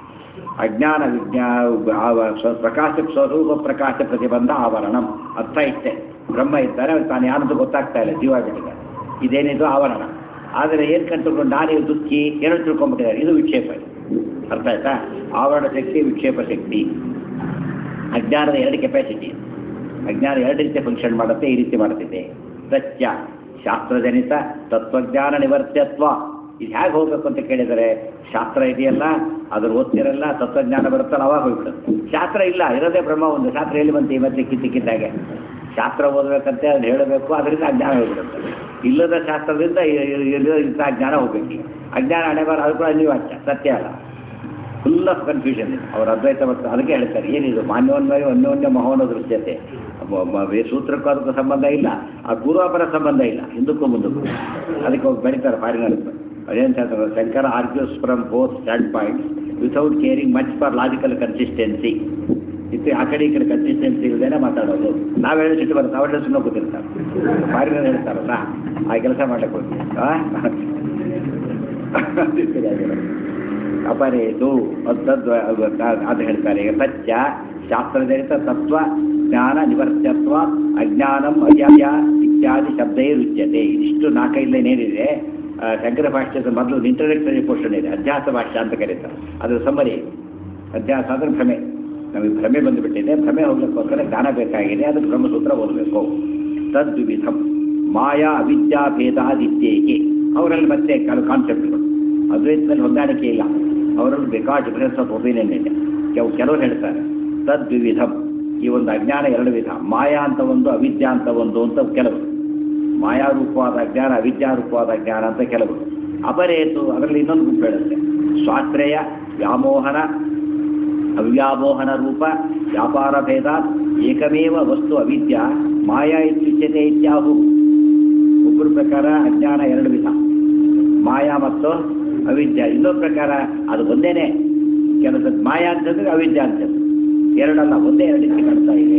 ಅಜ್ಞಾನ ವಿಜ್ಞಾ ಆ ಸ್ವ- ಪ್ರಕಾಶ ಸ್ವರೂಪ ಪ್ರಕಾಶ ಪ್ರತಿಬಂಧ ಆವರಣಂ ಅರ್ಥ ಇಷ್ಟೇ ಬ್ರಹ್ಮ ಇದ್ದಾನೆ ಅವ್ನು ತಾನು ಯಾರಂತ ಗೊತ್ತಾಗ್ತಾ ಇಲ್ಲ ಜೀವ ಬಿಟ್ಟಿದೆ ಇದೇನಿದು ಆವರಣ ಆದರೆ ಏನು ಕಂಡುಕೊಂಡು ನಾನೇ ದುಃಖಿ ಏನೋ ತಿಳ್ಕೊಂಡ್ಬಿಟ್ಟಿದ್ದಾರೆ ಇದು ವಿಕ್ಷೇಪ ಇದು. ಅರ್ಥ ಆಯ್ತಾ ಆವರಣ ಶಕ್ತಿ ವಿಕ್ಷೇಪ ಶಕ್ತಿ ಅಜ್ಞಾನದ ಎರಡು ಕೆಪಾಸಿಟಿ ಅಜ್ಞಾನ ಎರಡು ರೀತಿ ಫಂಕ್ಷನ್ ಮಾಡುತ್ತೆ ಈ ರೀತಿ ಮಾಡುತ್ತಿದೆ ಸತ್ಯ ಶಾಸ್ತ್ರಜನಿತ ತತ್ವಜ್ಞಾನ ನಿವರ್ತ್ಯತ್ವ ಇದು ಹೇಗೆ ಹೋಗ್ಬೇಕು ಅಂತ ಕೇಳಿದರೆ ಶಾಸ್ತ್ರ ಇದೆಯಲ್ಲ ಅದ್ರ ಓದ್ತಿರಲ್ಲ ತತ್ವಜ್ಞಾನ ಬರುತ್ತಲ್ಲ ಅವಾಗ ಹೋಗ್ಬಿಡುತ್ತೆ ಶಾಸ್ತ್ರ ಇಲ್ಲ ಇರೋದೇ ಬ್ರಹ್ಮ ಒಂದು ಶಾಸ್ತ್ರ ಎಲ್ಲಿ ಬಂತು ಮತ್ತೆ ಕಿತ್ತಿಕ್ಕಿದ್ದಾಗೆ ಶಾಸ್ತ್ರ ಓದಬೇಕಂತೆ ಅದನ್ನ ಹೇಳಬೇಕು ಅದರಿಂದ ಅಜ್ಞಾನ ಹೋಗ್ಬಿಡುತ್ತೆ ಇಲ್ಲದ ಶಾಸ್ತ್ರದಿಂದ ಇ- ಇ- ಇಲ್ಲದ ಇಂಥ ಅಜ್ಞಾನ ಹೋಗ್ಬೇಕು ಅಜ್ಞಾನ ಹಣೆಬಾರ ಅದು ಕೂಡ ಅನಿವಾರ್ಯ ಸತ್ಯ ಅಲ್ಲ ಫುಲ್ ಆಫ್ ಕನ್ಫ್ಯೂಷನ್ ಇದೆ ಅವ್ರ ಅದ್ವೈತ ಮತ್ತು ಅದಕ್ಕೆ ಹೇಳ್ತಾರೆ ಏನಿದು ಮಾನ್ಯೋನ್ವಯ ಅನ್ಯೋನ್ಯ ಮಹೋನ ದೃಶ್ಯತೆ ಮ- ಮ- ವೇ- ಸೂತ್ರಕ್ಕೂ ಅದಕ್ಕೂ ಸಂಬಂಧ ಇಲ್ಲ ಆ ಪೂರ್ವಾಪರ ಸಂಬಂಧ ಇಲ್ಲ ಹಿಂದಕ್ಕೂ ಮುಂದಕ್ಕೂ ಅದಕ್ಕೆ ಹೋಗಿ ಬರೀತಾರೆ ಫಾರಿನರ್ ಅದೇಂತ ಹೇಳ್ತಾರೆ Shankara argues from both stand points without caring much for logical consistency ಇತ್ತು ಆ ಕಡೆ ಈ ಕಡೆ ಕನ್ಸಿಸ್ಟೆನ್ಸಿ ಇಲ್ಲದೇನೆ ಮಾತಾಡೋದು ನಾವು ಹೇಳಿ ಸಿಟ್ಟು ಬರುತ್ತೆ ಅವರೇ ಸುಮ್ಮನೆ ಕೂತಿರ್ತಾರೆ ಫಾರಿನರ್ ಹೇಳ್ತಾರಲ್ಲ ಆ ಕೆಲಸ ಮಾಡಕ್ಕೆ ಹೋಗಿ ಅಪರೇತು ತದ್ ಅದು ಹೇಳ್ತಾರೆ ಈಗ ಸತ್ಯ ಶಾಸ್ತ್ರಜನಿತ ತತ್ವ ಜ್ಞಾನ ನಿವರ್ತ್ಯತ್ವ ಅಜ್ಞಾನಂ ಅಜ್ಞಾಯ ಇತ್ಯಾದಿ ಶಬ್ದೇ ರುಚ್ಯತೆ ಇದಿಷ್ಟು ನಾಲ್ಕೈದನೇನಿದೆ ಶಂಕರ ಭಾಷ್ಯದ ಮೊದಲು ಇಂಟ್ರಡಕ್ಟರಿ ಪೋರ್ಷನ್ ಇದೆ ಅಧ್ಯಾಸ ಭಾಷ್ಯ ಅಂತ ಕರೀತಾರೆ ಅದರ ಸಮ್ಮರಿ ಅಧ್ಯಾಸ ಅಂದ್ರೆ ಭ್ರಮೆ ನಮಗೆ ಭ್ರಮೆ ಬಂದುಬಿಟ್ಟಿದೆ ಭ್ರಮೆ ಹೋಗ್ಲಿಕ್ಕೋಸ್ಕರ ಜ್ಞಾನ ಬೇಕಾಗಿದೆ ಅದಕ್ಕೆ ಬ್ರಹ್ಮಸೂತ್ರ ಓದಬೇಕು ತದ್ವಿಧಂ ಮಾಯಾ ಅವಿದ್ಯಾಭೇದಾದಿತ್ಯೇಕೆ ಅವರಲ್ಲಿ ಮತ್ತೆ ಕೆಲವು ಕಾನ್ಸೆಪ್ಟ್ಗಳು ಅದ್ವೈತದಲ್ಲಿ ಹೊಂದಾಣಿಕೆ ಇಲ್ಲ ಅವರಲ್ಲಿ ಬೇಕಾದ ಡಿಫರೆನ್ಸ್ ಆಫ್ ಒಪಿನಿಯನ್ ಇದೆ ಕೆಲವು ಕೆಲವರು ಹೇಳ್ತಾರೆ ತದ್ವಿಧಂ ಈ ಒಂದು ಅಜ್ಞಾನ ಎರಡು ವಿಧ ಮಾಯಾ ಅಂತ ಒಂದು ಅವಿದ್ಯಾ ಅಂತ ಒಂದು ಅಂತ ಕೆಲವರು ಮಾಯಾರೂಪವಾದ ಜ್ಞಾನ ಅವಿದ್ಯಾರೂಪವಾದ ಜ್ಞಾನ ಅಂತ ಕೆಲವರು ಅಪರೇತು ಅದರಲ್ಲಿ ಇನ್ನೊಂದು ಗುಂಪು ಹೇಳುತ್ತೆ ಸ್ವಾಶ್ರಯ ವ್ಯಾಮೋಹನ ಅವ್ಯಾಮೋಹನ ರೂಪ ವ್ಯಾಪಾರ ಭೇದ ಏಕಮೇವ ವಸ್ತು ಅವಿದ್ಯಾ ಮಾಯಾ ಇತ್ಯುಚ್ಯತೆ ಇತ್ಯಾಹು ಒಬ್ಬರ ಪ್ರಕಾರ ಅಜ್ಞಾನ ಎರಡು ವಿಧ ಮಾಯಾ ಮತ್ತು ಅವಿದ್ಯಾ ಇನ್ನೊಂದು ಪ್ರಕಾರ ಅದು ಒಂದೇನೆ ಕೆಲಸ ಮಾಯಾ ಅಂತಂದ್ರೆ ಅವಿದ್ಯಾ ಅಂತಂದ್ರೆ ಎರಡಲ್ಲ ಒಂದೇ ಎರಡು ರೀತಿ ಕಾಣ್ತಾ ಇದೆ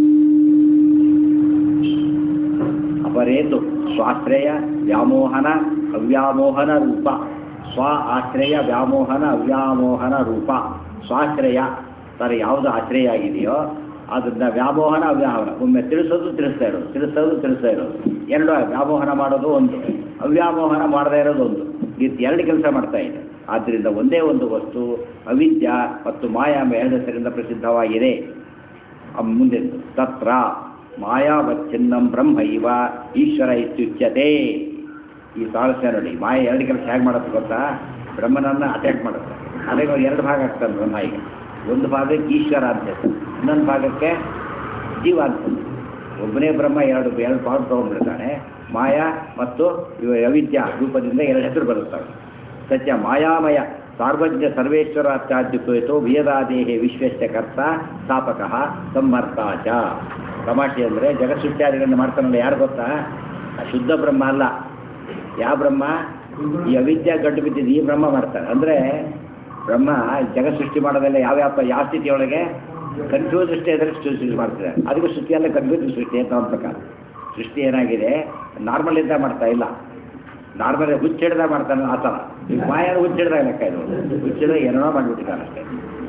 ಅಪರೇತು ಸ್ವಾಶ್ರಯ ವ್ಯಾಮೋಹನ ಅವ್ಯಾಮೋಹನ ರೂಪ ಸ್ವ ಆಶ್ರಯ ವ್ಯಾಮೋಹನ ಅವ್ಯಾಮೋಹನ ರೂಪ ಸ್ವಾಶ್ರಯ ತರ ಯಾವುದು ಆಶ್ರಯ ಆಗಿದೆಯೋ ಅದನ್ನ ವ್ಯಾಮೋಹನ ಅವ್ಯಾಮೋಹನ ಒಮ್ಮೆ ತಿಳಿಸೋದು ತಿಳಿಸ್ತಾ ಇರೋದು ತಿಳಿಸೋದು ತಿಳಿಸ್ತಾ ಇರೋದು ಎರಡು ವ್ಯಾಮೋಹನ ಮಾಡೋದು ಒಂದು ಅವ್ಯಾಮೋಹನ ಮಾಡದೇ ಇರೋದು ಒಂದು ಇದು ಎರಡು ಕೆಲಸ ಮಾಡ್ತಾ ಇದೆ ಆದ್ದರಿಂದ ಒಂದೇ ಒಂದು ವಸ್ತು ಅವಿದ್ಯಾ ಮತ್ತು ಮಾಯಾ ಎಂಬ ಎರಡು ಹೆಸರಿಂದ ಪ್ರಸಿದ್ಧವಾಗಿದೆ ಆ ಮುಂದೆ ತತ್ರ ಮಾಯಾವಚ್ಛಿನ್ನಂ ಬ್ರಹ್ಮ ಇವ ಈಶ್ವರ ಇತ್ಯುಚ್ಯತೆ ಈ ಸ್ವಾರಸ್ಯ ನೋಡಿ ಮಾಯ ಎರಡು ಕೆಲಸ ಹೇಗೆ ಮಾಡುತ್ತೆ ಗೊತ್ತಾ ಬ್ರಹ್ಮನನ್ನ ಅಟ್ಯಾಕ್ ಮಾಡುತ್ತೆ ಅದಕ್ಕೆ ಅವ್ರು ಎರಡು ಭಾಗ ಆಗ್ತಾನೆ ಬ್ರಹ್ಮ ಈಗ ಒಂದು ಭಾಗಕ್ಕೆ ಈಶ್ವರ ಅಂತ ಹೆಸರು ಇನ್ನೊಂದು ಭಾಗಕ್ಕೆ ಜೀವ ಅಂತ ಒಬ್ಬನೇ ಬ್ರಹ್ಮ ಎರಡು ಎರಡು ಪಾರ್ಟ್ ತೊಗೊಂಡ್ಬಿಡ್ತಾನೆ ಮಾಯಾ ಮತ್ತು ಇವ ಅವಿದ್ಯಾ ರೂಪದಿಂದ ಎರಡು ಹೆಸರು ಬರುತ್ತವೆ ಸತ್ಯ ಮಾಯಾಮಯ ಸಾರ್ವಜ್ಞ ಸರ್ವೇಶ್ವರಾತ್ಯಾದ್ಯುಪೇತೋ ವಿಯದಾದೇಹೆ ವಿಶ್ವಸ್ಯ ಕರ್ತ ಸ್ಥಾಪಕ ಸಂಹರ್ತ ಚ ತಮಾಷೆ ಅಂದರೆ ಜಗತ್ಸೃಷ್ಟಿಯಾದಿಗಳನ್ನು ಮಾಡ್ತಾನಲ್ಲ ಯಾರು ಗೊತ್ತಾ ಆ ಶುದ್ಧ ಬ್ರಹ್ಮ ಅಲ್ಲ ಯಾವ ಬ್ರಹ್ಮ ಈ ಅವಿದ್ಯಾ ಗಂಟು ಬಿದ್ದಿದ್ದು ಈ ಬ್ರಹ್ಮ ಮಾಡ್ತಾನೆ ಅಂದರೆ ಬ್ರಹ್ಮ ಜಗತ್ ಸೃಷ್ಟಿ ಮಾಡೋದೆಲ್ಲ ಯಾವ್ಯಾವ ಯಾವ ಸ್ಥಿತಿಯೊಳಗೆ ಕನ್ಫ್ಯೂಸ್ ಸೃಷ್ಟಿ ಎದುರು ಸೃಷ್ಟಿ ಮಾಡ್ತಿದ್ದಾರೆ ಅದಕ್ಕೂ ಸೃಷ್ಟಿಯಲ್ಲ ಕನ್ಫ್ಯೂಸ್ ಸೃಷ್ಟಿ ಅಂತ ಒಂದು ಪ್ರಕಾರ ಸೃಷ್ಟಿ ಏನಾಗಿದೆ ನಾರ್ಮಲ್ ಇದ್ದ ಮಾಡ್ತಾ ಇಲ್ಲ ನಾರ್ಮಲ್ ಹುಚ್ಚಿಡ್ದ ಮಾಡ್ತಾನೆ ಆ ಥರ ಈ ಮಾಯಾನ ಹುಚ್ಚಿಡ್ದ ಲೆಕ್ಕ ಇದು ಹುಚ್ಚಿಡ್ದ ಏನೋ ಮಾಡಿಬಿಟ್ಟಿದ್ದಾನೆ ಅಷ್ಟೇ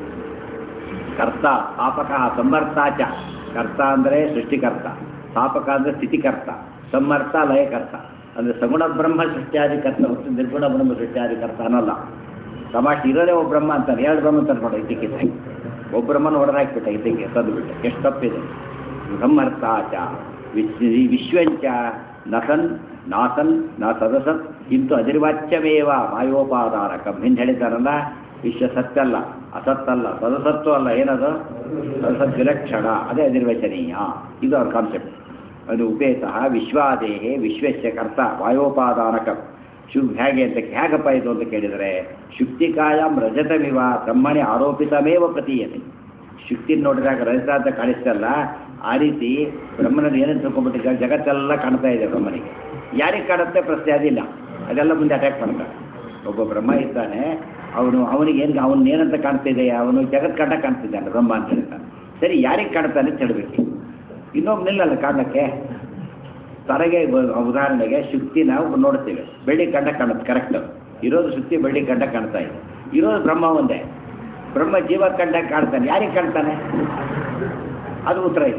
ಕರ್ತ ಸ್ಥಾಪಕ ಸಮರ್ಥ ಚ ಕರ್ತ ಅಂದರೆ ಸೃಷ್ಟಿಕರ್ತ ಸ್ಥಾಪಕ ಅಂದರೆ ಸ್ಥಿತಿಕರ್ತ ಸಮರ್ಥ ಲಯಕರ್ತ ಅಂದರೆ ಸಗುಣ ಬ್ರಹ್ಮ ಸೃಷ್ಟಿಯಾದಿ ಕರ್ತ ಮತ್ತು ನಿರ್ಗುಣ ಬ್ರಹ್ಮ ಸೃಷ್ಟಿಯಾದಿ ಕರ್ತ ಅನ್ನಲ್ಲ ತಮಾಷೆ ಇರೋದೇ ಒಬ್ಬ ಬ್ರಹ್ಮ ಅಂತಾನೆ ಎರಡು ಬ್ರಹ್ಮ ತಂದ್ಕೊಂಡು ಇದ್ದಕ್ಕಿದ್ದ ಒಬ್ಬ ಬ್ರಹ್ಮನ ಹೊಡೆದಾಕ್ಬಿಟ್ಟ ಇದ್ದಕ್ಕೆ ತಂದುಬಿಟ್ಟೆ ಎಷ್ಟು ತಪ್ಪಿದೆ ಬ್ರಹ್ಮರ್ಥ ಚ ವಿಶ್ ವಿಶ್ವಂಚ ನಸನ್ ನಾಸನ್ ನ ಸದಸತ್ ಕಿಂತು ಅದಿರ್ವಾಚ್ಯಮೇವ ವಾಯೋಪಾದಾರಕಂ ಹಿಂದೆ ಹೇಳಿದ್ದಾರಲ್ಲ ವಿಶ್ವ ಸತ್ಯಲ್ಲ ಅಸತ್ತಲ್ಲ ಸದಸತ್ವ ಅಲ್ಲ ಏನದು ಸದಸತ್ ವಿಲಕ್ಷಣ ಅದೇ ಅನಿರ್ವಚನೀಯ ಇದು ಅವ್ರ ಕಾನ್ಸೆಪ್ಟ್ ಅದು ಉಪೇತ ವಿಶ್ವಾದೇಹೆ ವಿಶ್ವಸ್ಯ ಕರ್ತ ವಾಯೋಪಾದಾನಕ ಶು ಹೇಗೆ ಅಂತ ಹೇಗಪ್ಪ ಇದು ಅಂತ ಕೇಳಿದರೆ ಶುಕ್ತಿಕಾಯಂ ರಜತಮಿವ ಬ್ರಹ್ಮಣಿ ಆರೋಪಿತಮೇವ ಪ್ರತೀಯತೆ ಶುಕ್ತಿ ನೋಡಿದಾಗ ರಜತ ಅಂತ ಕಾಣಿಸ್ತಲ್ಲ ಆ ರೀತಿ ಬ್ರಹ್ಮನಲ್ಲಿ ಏನೇನು ತಿಳ್ಕೊಂಡ್ಬಿಟ್ಟಿದ್ದಾರೆ ಜಗತ್ತೆಲ್ಲ ಕಾಣ್ತಾ ಇದೆ ಬ್ರಹ್ಮನಿಗೆ ಯಾರಿಗೆ ಕಾಣುತ್ತೆ ಪ್ರಶ್ನೆ ಅದಿಲ್ಲ ಅದೆಲ್ಲ ಮುಂದೆ ಅಟ್ಯಾಕ್ ಮಾಡ್ತಾರೆ ಒಬ್ಬ ಬ್ರಹ್ಮ ಇದ್ದಾನೆ ಅವನು ಅವನಿಗೆ ಏನು ಅವನು ಏನಂತ ಕಾಣ್ತಿದೆ ಅವನು ಜಗತ್ ಕಂಡ ಕಾಣ್ತಿದ್ದಾನೆ ಬ್ರಹ್ಮ ಅಂತ ಹೇಳ್ತಾನೆ ಸರಿ ಯಾರಿಗೆ ಕಾಣ್ತಾನೆ ಅಂತ ಹೇಳಬೇಕು ಇನ್ನೊಬ್ಬ ನಿಲ್ಲಲ್ಲ ಕಾಣಕ್ಕೆ ತರಗೆ ಉದಾಹರಣೆಗೆ ಶುಕ್ತಿ ನಾವು ನೋಡ್ತೀವಿ ಬೆಳ್ಳಿ ಕಂಡ ಕಾಣುತ್ತೆ ಕರೆಕ್ಟ್ ಇರೋದು ಶುಕ್ತಿ ಬೆಳ್ಳಿ ಕಂಡ ಕಾಣ್ತಾ ಇದೆ ಇರೋದು ಬ್ರಹ್ಮ ಒಂದೇ ಬ್ರಹ್ಮ ಜೀವ ಕಂಡ ಕಾಣ್ತಾನೆ ಯಾರಿಗೆ ಕಾಣ್ತಾನೆ ಅದು ಉತ್ತರ ಇದೆ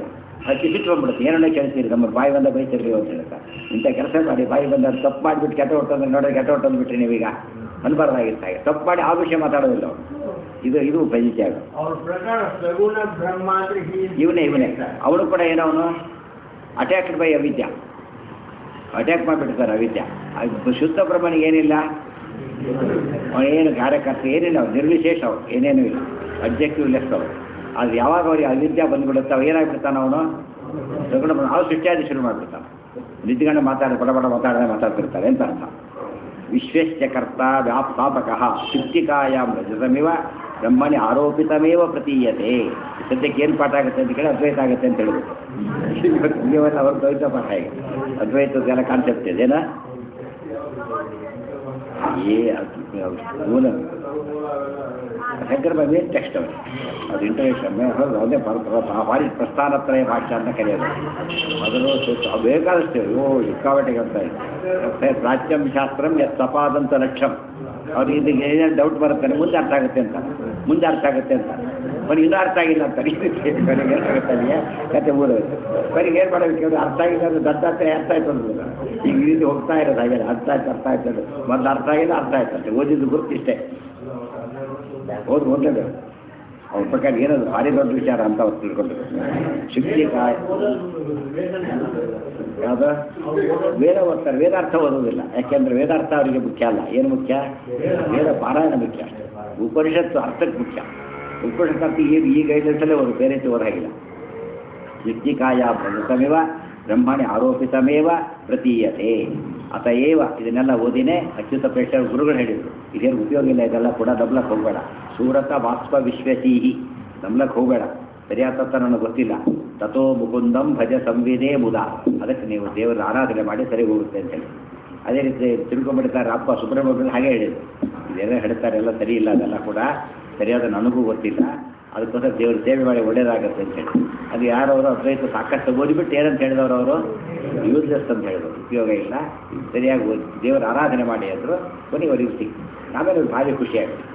ಹಚ್ಚಿ ಸಿಟ್ಟು ಬಂದ್ಬಿಡುತ್ತೆ ಏನನ್ನ ಕೇಳ್ತೀರಿ ನಮ್ಮ ಬಾಯಿ ಬಂದ ಬೈತಿರ್ಲಿ ಅಂತ ಹೇಳ್ತಾರೆ ಇಂಥ ಕೆಲಸ ಮಾಡಿ ಬಾಯಿ ಬಂದ ತಪ್ಪು ಮಾಡಿಬಿಟ್ಟು ಕೆಟ್ಟ ಹೊಟ್ಟಂದ್ರೆ ನೋಡಿದ್ರೆ ಕೆಟ್ಟ ಹೊಟ್ಟಂದು ಬಿಟ್ರಿ ನೀವೀಗ ಅನ್ಬಾರ್ದಾಗಿತ್ತು ಹಾಗೆ ತಪ್ಪು ಮಾಡಿ ಆ ವಿಷಯ ಮಾತಾಡೋದಿಲ್ಲ ಅವ್ರು ಇದು ಇದು ಪಂಚಾಗ ಅವ್ರ ಪ್ರಕಾರ ಸಗುಣ ಬ್ರಹ್ಮ ಅಂದ್ರೆ ಹೀಗೆ ಇವನೇ ಇವನೇ ಅವನು ಕೂಡ ಏನವನು ಅಟ್ಯಾಕ್ಡ್ ಬೈ ಅವಿದ್ಯ ಅಟ್ಯಾಕ್ ಮಾಡಿಬಿಡ್ತಾರೆ ಅವಿದ್ಯ ಅದು ಶುದ್ಧ ಬ್ರಹ್ಮನಿಗೆ ಏನಿಲ್ಲ ಅವನೇನು ಕಾರ್ಯಕರ್ತ ಏನಿಲ್ಲ ಅವ್ನು ನಿರ್ವಿಶೇಷ ಅವ್ರು ಏನೇನೂ ಇಲ್ಲ ಅಬ್ಜೆಕ್ಟಿವ್ ಲೆಸ್ ಅವರು ಅದು ಯಾವಾಗ ಅವ್ರಿಗೆ ಅವಿದ್ಯೆ ಬಂದ್ಬಿಡುತ್ತೆ ಅವ ಏನಾಗ್ಬಿಡ್ತಾನೆ ಅವನು ಸಗುಣ ಬ್ರಹ್ಮ ಅವ್ರು ಸೃಷ್ಟಿಯಾದಿ ಶುರು ಮಾಡಿಬಿಡ್ತಾನೆ ನಿದ್ಕೊಂಡು ಮಾತಾಡಿ ಬಡ ಬಡ ಮಾತಾಡದೆ ಮಾತಾಡ್ತಿರ್ತಾರೆ ಅಂತ ಅರ್ಥ ವಿಶ್ವೇಶ್ಚ ಕರ್ತ ವ್ಯಾಪ್ತಾಪಕ ಶುದ್ಧಿಕಾಯಾಂ ರಜತಮಿವ ಬ್ರಹ್ಮಣಿ ಆರೋಪಿತಮೇವ ಪ್ರತೀಯತೆ ಸದ್ಯಕ್ಕೆ ಏನು ಪಾಠ ಆಗುತ್ತೆ ಅಂತ ಕೇಳಿ ಅದ್ವೈತ ಆಗುತ್ತೆ ಅಂತ ಹೇಳ್ಬಿಟ್ಟು ಇವತ್ತು ಅವ್ರ ದ್ವೈತ ಪಾಠ ಈಗ ಅದ್ವೈತದ್ದೆಲ್ಲ ಕಾನ್ಸೆಪ್ಟ್ ಇದೇನಾ ಏ ಮೂಲ ಶಂಕರ ಮೇಲೆ ಟೆಕ್ಸ್ಟ್ ಅವರು ಅದು ಇಂಟರ್ನೇಷನ್ ಹೌದು ಅದೇ ಭಾರಿ ಪ್ರಸ್ಥಾನತ್ರಯ ಭಾಷೆ ಅಂತ ಕರೆಯೋದು ಅದನ್ನು ಸ್ವಲ್ಪ ಬೇಕಾದಷ್ಟು ಓ ಸಿಕ್ಕಾಪಟ್ಟೆಗೆ ಅಂತ ಇದೆ ಪ್ರಾಚ್ಯಂ ಶಾಸ್ತ್ರಂ ಎತ್ ತಪಾದಂತ ಲಕ್ಷ್ಯಂ ಅವ್ರಿಗೆ ಇದು ಏನೇನು ಡೌಟ್ ಬರುತ್ತೆ ಮುಂದೆ ಅರ್ಥ ಆಗುತ್ತೆ ಅಂತ ಮುಂದೆ ಅರ್ಥ ಆಗುತ್ತೆ ಅಂತ ಬರೀ ಇನ್ನೂ ಅರ್ಥ ಆಗಿಲ್ಲ ಅಂತ ಕೊನೆಗೆ ಏನಾಗುತ್ತೆ ಅಲ್ಲಿಗೆ ಕತೆ ಊರು ಕೊನೆಗೆ ಏನು ಮಾಡೋದು ಕೇಳಿ ಅರ್ಥ ಆಗಿಲ್ಲ ಅಂದ್ರೆ ದಡ್ಡ ಅರ್ಥ ಅರ್ಥ ಆಯ್ತು ಅಂದ್ರೆ ಈಗ ಈ ರೀತಿ ಹೋಗ್ತಾ ಇರೋದು ಹಾಗೆ ಅರ್ಥ ಆಯ್ತು ಅರ್ಥ ಆಯ್ತು ಅದು ಮೊದಲು ಅರ್ಥ ಆಗಿಲ್ಲ ಅರ್ಥ ಆಯ್ತು ಅಷ್ಟೇ ಓದಿದ್ದು ಗುರುತು ಇಷ್ಟೇ ಓದಿ ಓದಲೇಬೇಕು ಅವ್ರ ಪ್ರಕಾರ ಏನದು ಭಾರಿ ದೊಡ್ಡ ವಿಚಾರ ಅಂತ ಅವ್ರು ತಿಳ್ಕೊಂಡು ಶುದ್ಧಿ ಕಾಯ ಯಾವುದು ವೇದ ಓದ್ತಾರೆ ವೇದಾರ್ಥ ಓದೋದಿಲ್ಲ ಯಾಕೆಂದ್ರೆ ವೇದಾರ್ಥ ಅವರಿಗೆ ಮುಖ್ಯ ಅಲ್ಲ ಏನು ಮುಖ್ಯ ವೇದ ಪಾರಾಯಣ ಮುಖ್ಯ ಅಷ್ಟೇ ಉಪನಿಷತ್ತು ಅರ್ಥಕ್ಕೆ ಮುಖ್ಯ ಉಪನಿಷತ್ತು ಅರ್ಥ ಈಗ ಈ ಗೈಡೆನ್ಸಲ್ಲೇ ಓದು ಬೇರೆ ರೀತಿ ಓದಾಗಿಲ್ಲ ಯುಕ್ತಿಕಾಯ ಪ್ರವೃತ್ತಮಿವ ಬ್ರಹ್ಮಣಿ ಆರೋಪಿತಮೇವ ಪ್ರತೀಯತೆ ಅತಏವ ಇದನ್ನೆಲ್ಲ ಓದಿನೇ ಅಚ್ಯುತ ಪ್ರೇಕ್ಷರ ಗುರುಗಳು ಹೇಳಿದರು ಇದೇನು ಉಪಯೋಗ ಇಲ್ಲ ಇದೆಲ್ಲ ಕೂಡ ದಬ್ಲಕ್ಕೆ ಹೋಗಬೇಡ ಸೂರತ ಬಾಷ್ಪ ವಿಶ್ವಸೀಹಿ ದಬ್ಲಕ್ಕೆ ಹೋಗಬೇಡ ಸರಿಯಾದ ತತ್ವ ನನಗೆ ಗೊತ್ತಿಲ್ಲ ತಥೋ ಮುಕುಂದಂ ಭಜ ಸಂವಿದೇ ಮುದ ಅದಕ್ಕೆ ನೀವು ದೇವರ ಆರಾಧನೆ ಮಾಡಿ ಸರಿ ಹೋಗುತ್ತೆ ಅಂತೇಳಿ ಅದೇ ರೀತಿ ತಿಳ್ಕೊಂಡ್ಬಿಡ್ತಾರೆ ಅಪ್ಪ ಸುಬ್ರಹ್ಮಣ್ಯ ಹಾಗೆ ಹೇಳಿದ್ರು ಇದೆಲ್ಲ ಹೇಳ್ತಾರೆ ಎಲ್ಲ ಸರಿ ಇಲ್ಲ ಅದೆಲ್ಲ ಕೂಡ ಸರಿಯಾದ ನನಗೂ ಗೊತ್ತಿಲ್ಲ ಅದಕ್ಕೋಸ್ಕರ ದೇವ್ರ ಸೇವೆ ಮಾಡಿ ಒಳ್ಳೇದಾಗತ್ತೆ ಅಂತೇಳಿ ಅದು ಯಾರವರು ಅದ್ವೈತ ಸಾಕಷ್ಟು ಓದಿಬಿಟ್ಟು ಏನಂತ ಹೇಳಿದವರು ಅವರು ಯೂಸ್ಲೆಸ್ ಅಂತ ಹೇಳಿದ್ರು ಉಪಯೋಗ ಇಲ್ಲ ಸರಿಯಾಗಿ ಓದಿ ದೇವರ ಆರಾಧನೆ ಮಾಡಿ ಅಂದರು ಕೊನೆಗೆ ಅವರಿಗೆ ಸಿಕ್ತು ಆಮೇಲೆ ಅವ್ರಿಗೆ ಭಾರಿ ಖುಷಿಯಾಗುತ್ತೆ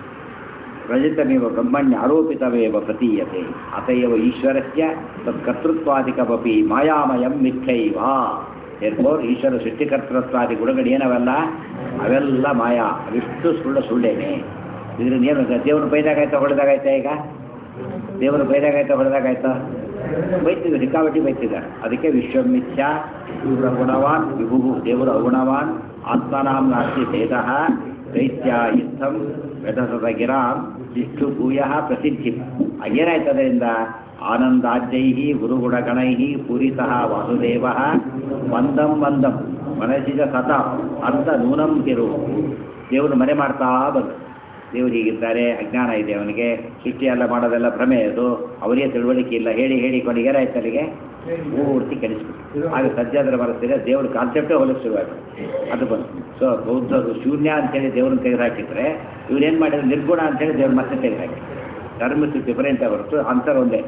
ರಜತಮೇವ ಬ್ರಹ್ಮಣ್ಯ ಆರೋಪಿತಮೇವ ಪ್ರತೀಯತೆ ಅತಯವ ಈಶ್ವರಸ್ಯ ತತ್ಕರ್ತೃತ್ವಾದಿಕಮಪಿ ಮಾಯಾಮಯಂ ಮಿಥ್ಯೈವ ಏರ್ಫೋರ್ ಈಶ್ವರ ಸೃಷ್ಟಿಕರ್ತೃತ್ವಾದಿ ಗುಣಗಳು ಏನವೆಲ್ಲ ಅವೆಲ್ಲ ಮಾಯಾ ಅವಿಷ್ಟು ಸುಳ್ಳು ಸುಳ್ಳೇನೆ ಇದರಿಂದ ಏನು ದೇವ್ರ ಬೈದಾಗಾಯ್ತಾ ಹೊಡೆದಾಗಾಯ್ತಾ ಈಗ ದೇವರು ಬೈದಾಗಾಯ್ತಾ ಹೊಡೆದಾಗಾಯ್ತಾ ಬೈತಿದ್ರು ಸಿಕ್ಕಾಬಟ್ಟಿ ಬೈತಿದ್ದಾರೆ ಅದಕ್ಕೆ ವಿಶ್ವಮಿಥ್ಯ ಇವರು ಗುಣವಾನ್ ವಿಭು ದೇವರು ಅಗುಣವಾನ್ ಆತ್ಮನಾಂ ನಾಸ್ತಿ ಭೇದ ದೈತ್ಯ ಯುದ್ಧಂ ವ್ಯಧಸದ ಗಿರಾಂ ಇಷ್ಟು ಭೂಯ ಪ್ರಸಿದ್ಧಿ ಏನಾಯ್ತು ಅದರಿಂದ ಆನಂದಾಜ್ಯೈ ಗುರುಗುಣಗಣೈ ಪೂರಿತಃ ವಾಸುದೇವ ಮಂದಂ ಮಂದಂ ಮನಸ್ಸಿದ ಸತ ಅಂತ ನೂನಂ ತಿರು ದೇವರು ಮನೆ ಮಾಡ್ತಾ ಬಂದು ದೇವರು ಹೀಗಿದ್ದಾರೆ ಅಜ್ಞಾನ ಇದೆ ಅವನಿಗೆ ಸೃಷ್ಟಿ ಎಲ್ಲ ಮಾಡೋದೆಲ್ಲ ಭ್ರಮೆ ಅದು ಅವರಿಗೆ ತಿಳುವಳಿಕೆ ಇಲ್ಲ ಹೇಳಿ ಹೇಳಿ ಕೊನೆಗೆ ಏನಾಯ್ತು ಅಲ್ಲಿಗೆ ಪೂರ್ತಿ ಕೆಡಿಸ್ಬಿಟ್ಟು ಆಗ ಸಜ್ಜಾದ್ರೆ ಬರುತ್ತಿದೆ ದೇವ್ರ ಕಾನ್ಸೆಪ್ಟೇ ಹೋಲಿಕೆ ಶುರುವಾಯಿತು ಅದು ಬಂತು ಸೊ ಬೌದ್ಧರು ಶೂನ್ಯ ಅಂತೇಳಿ ದೇವ್ರನ್ನ ತೆಗೆದುಹಾಕಿದ್ರೆ ಇವ್ರೇನು ಮಾಡಿದ್ರು ನಿರ್ಗುಣ ಅಂತೇಳಿ ದೇವ್ರು ಮತ್ತೆ ತೆಗೆದುಹಾಕಿ ಧರ್ಮ ಡಿಫರೆಂಟ್ ಹೊರತು ಅಂತರ್ ಒಂದೇ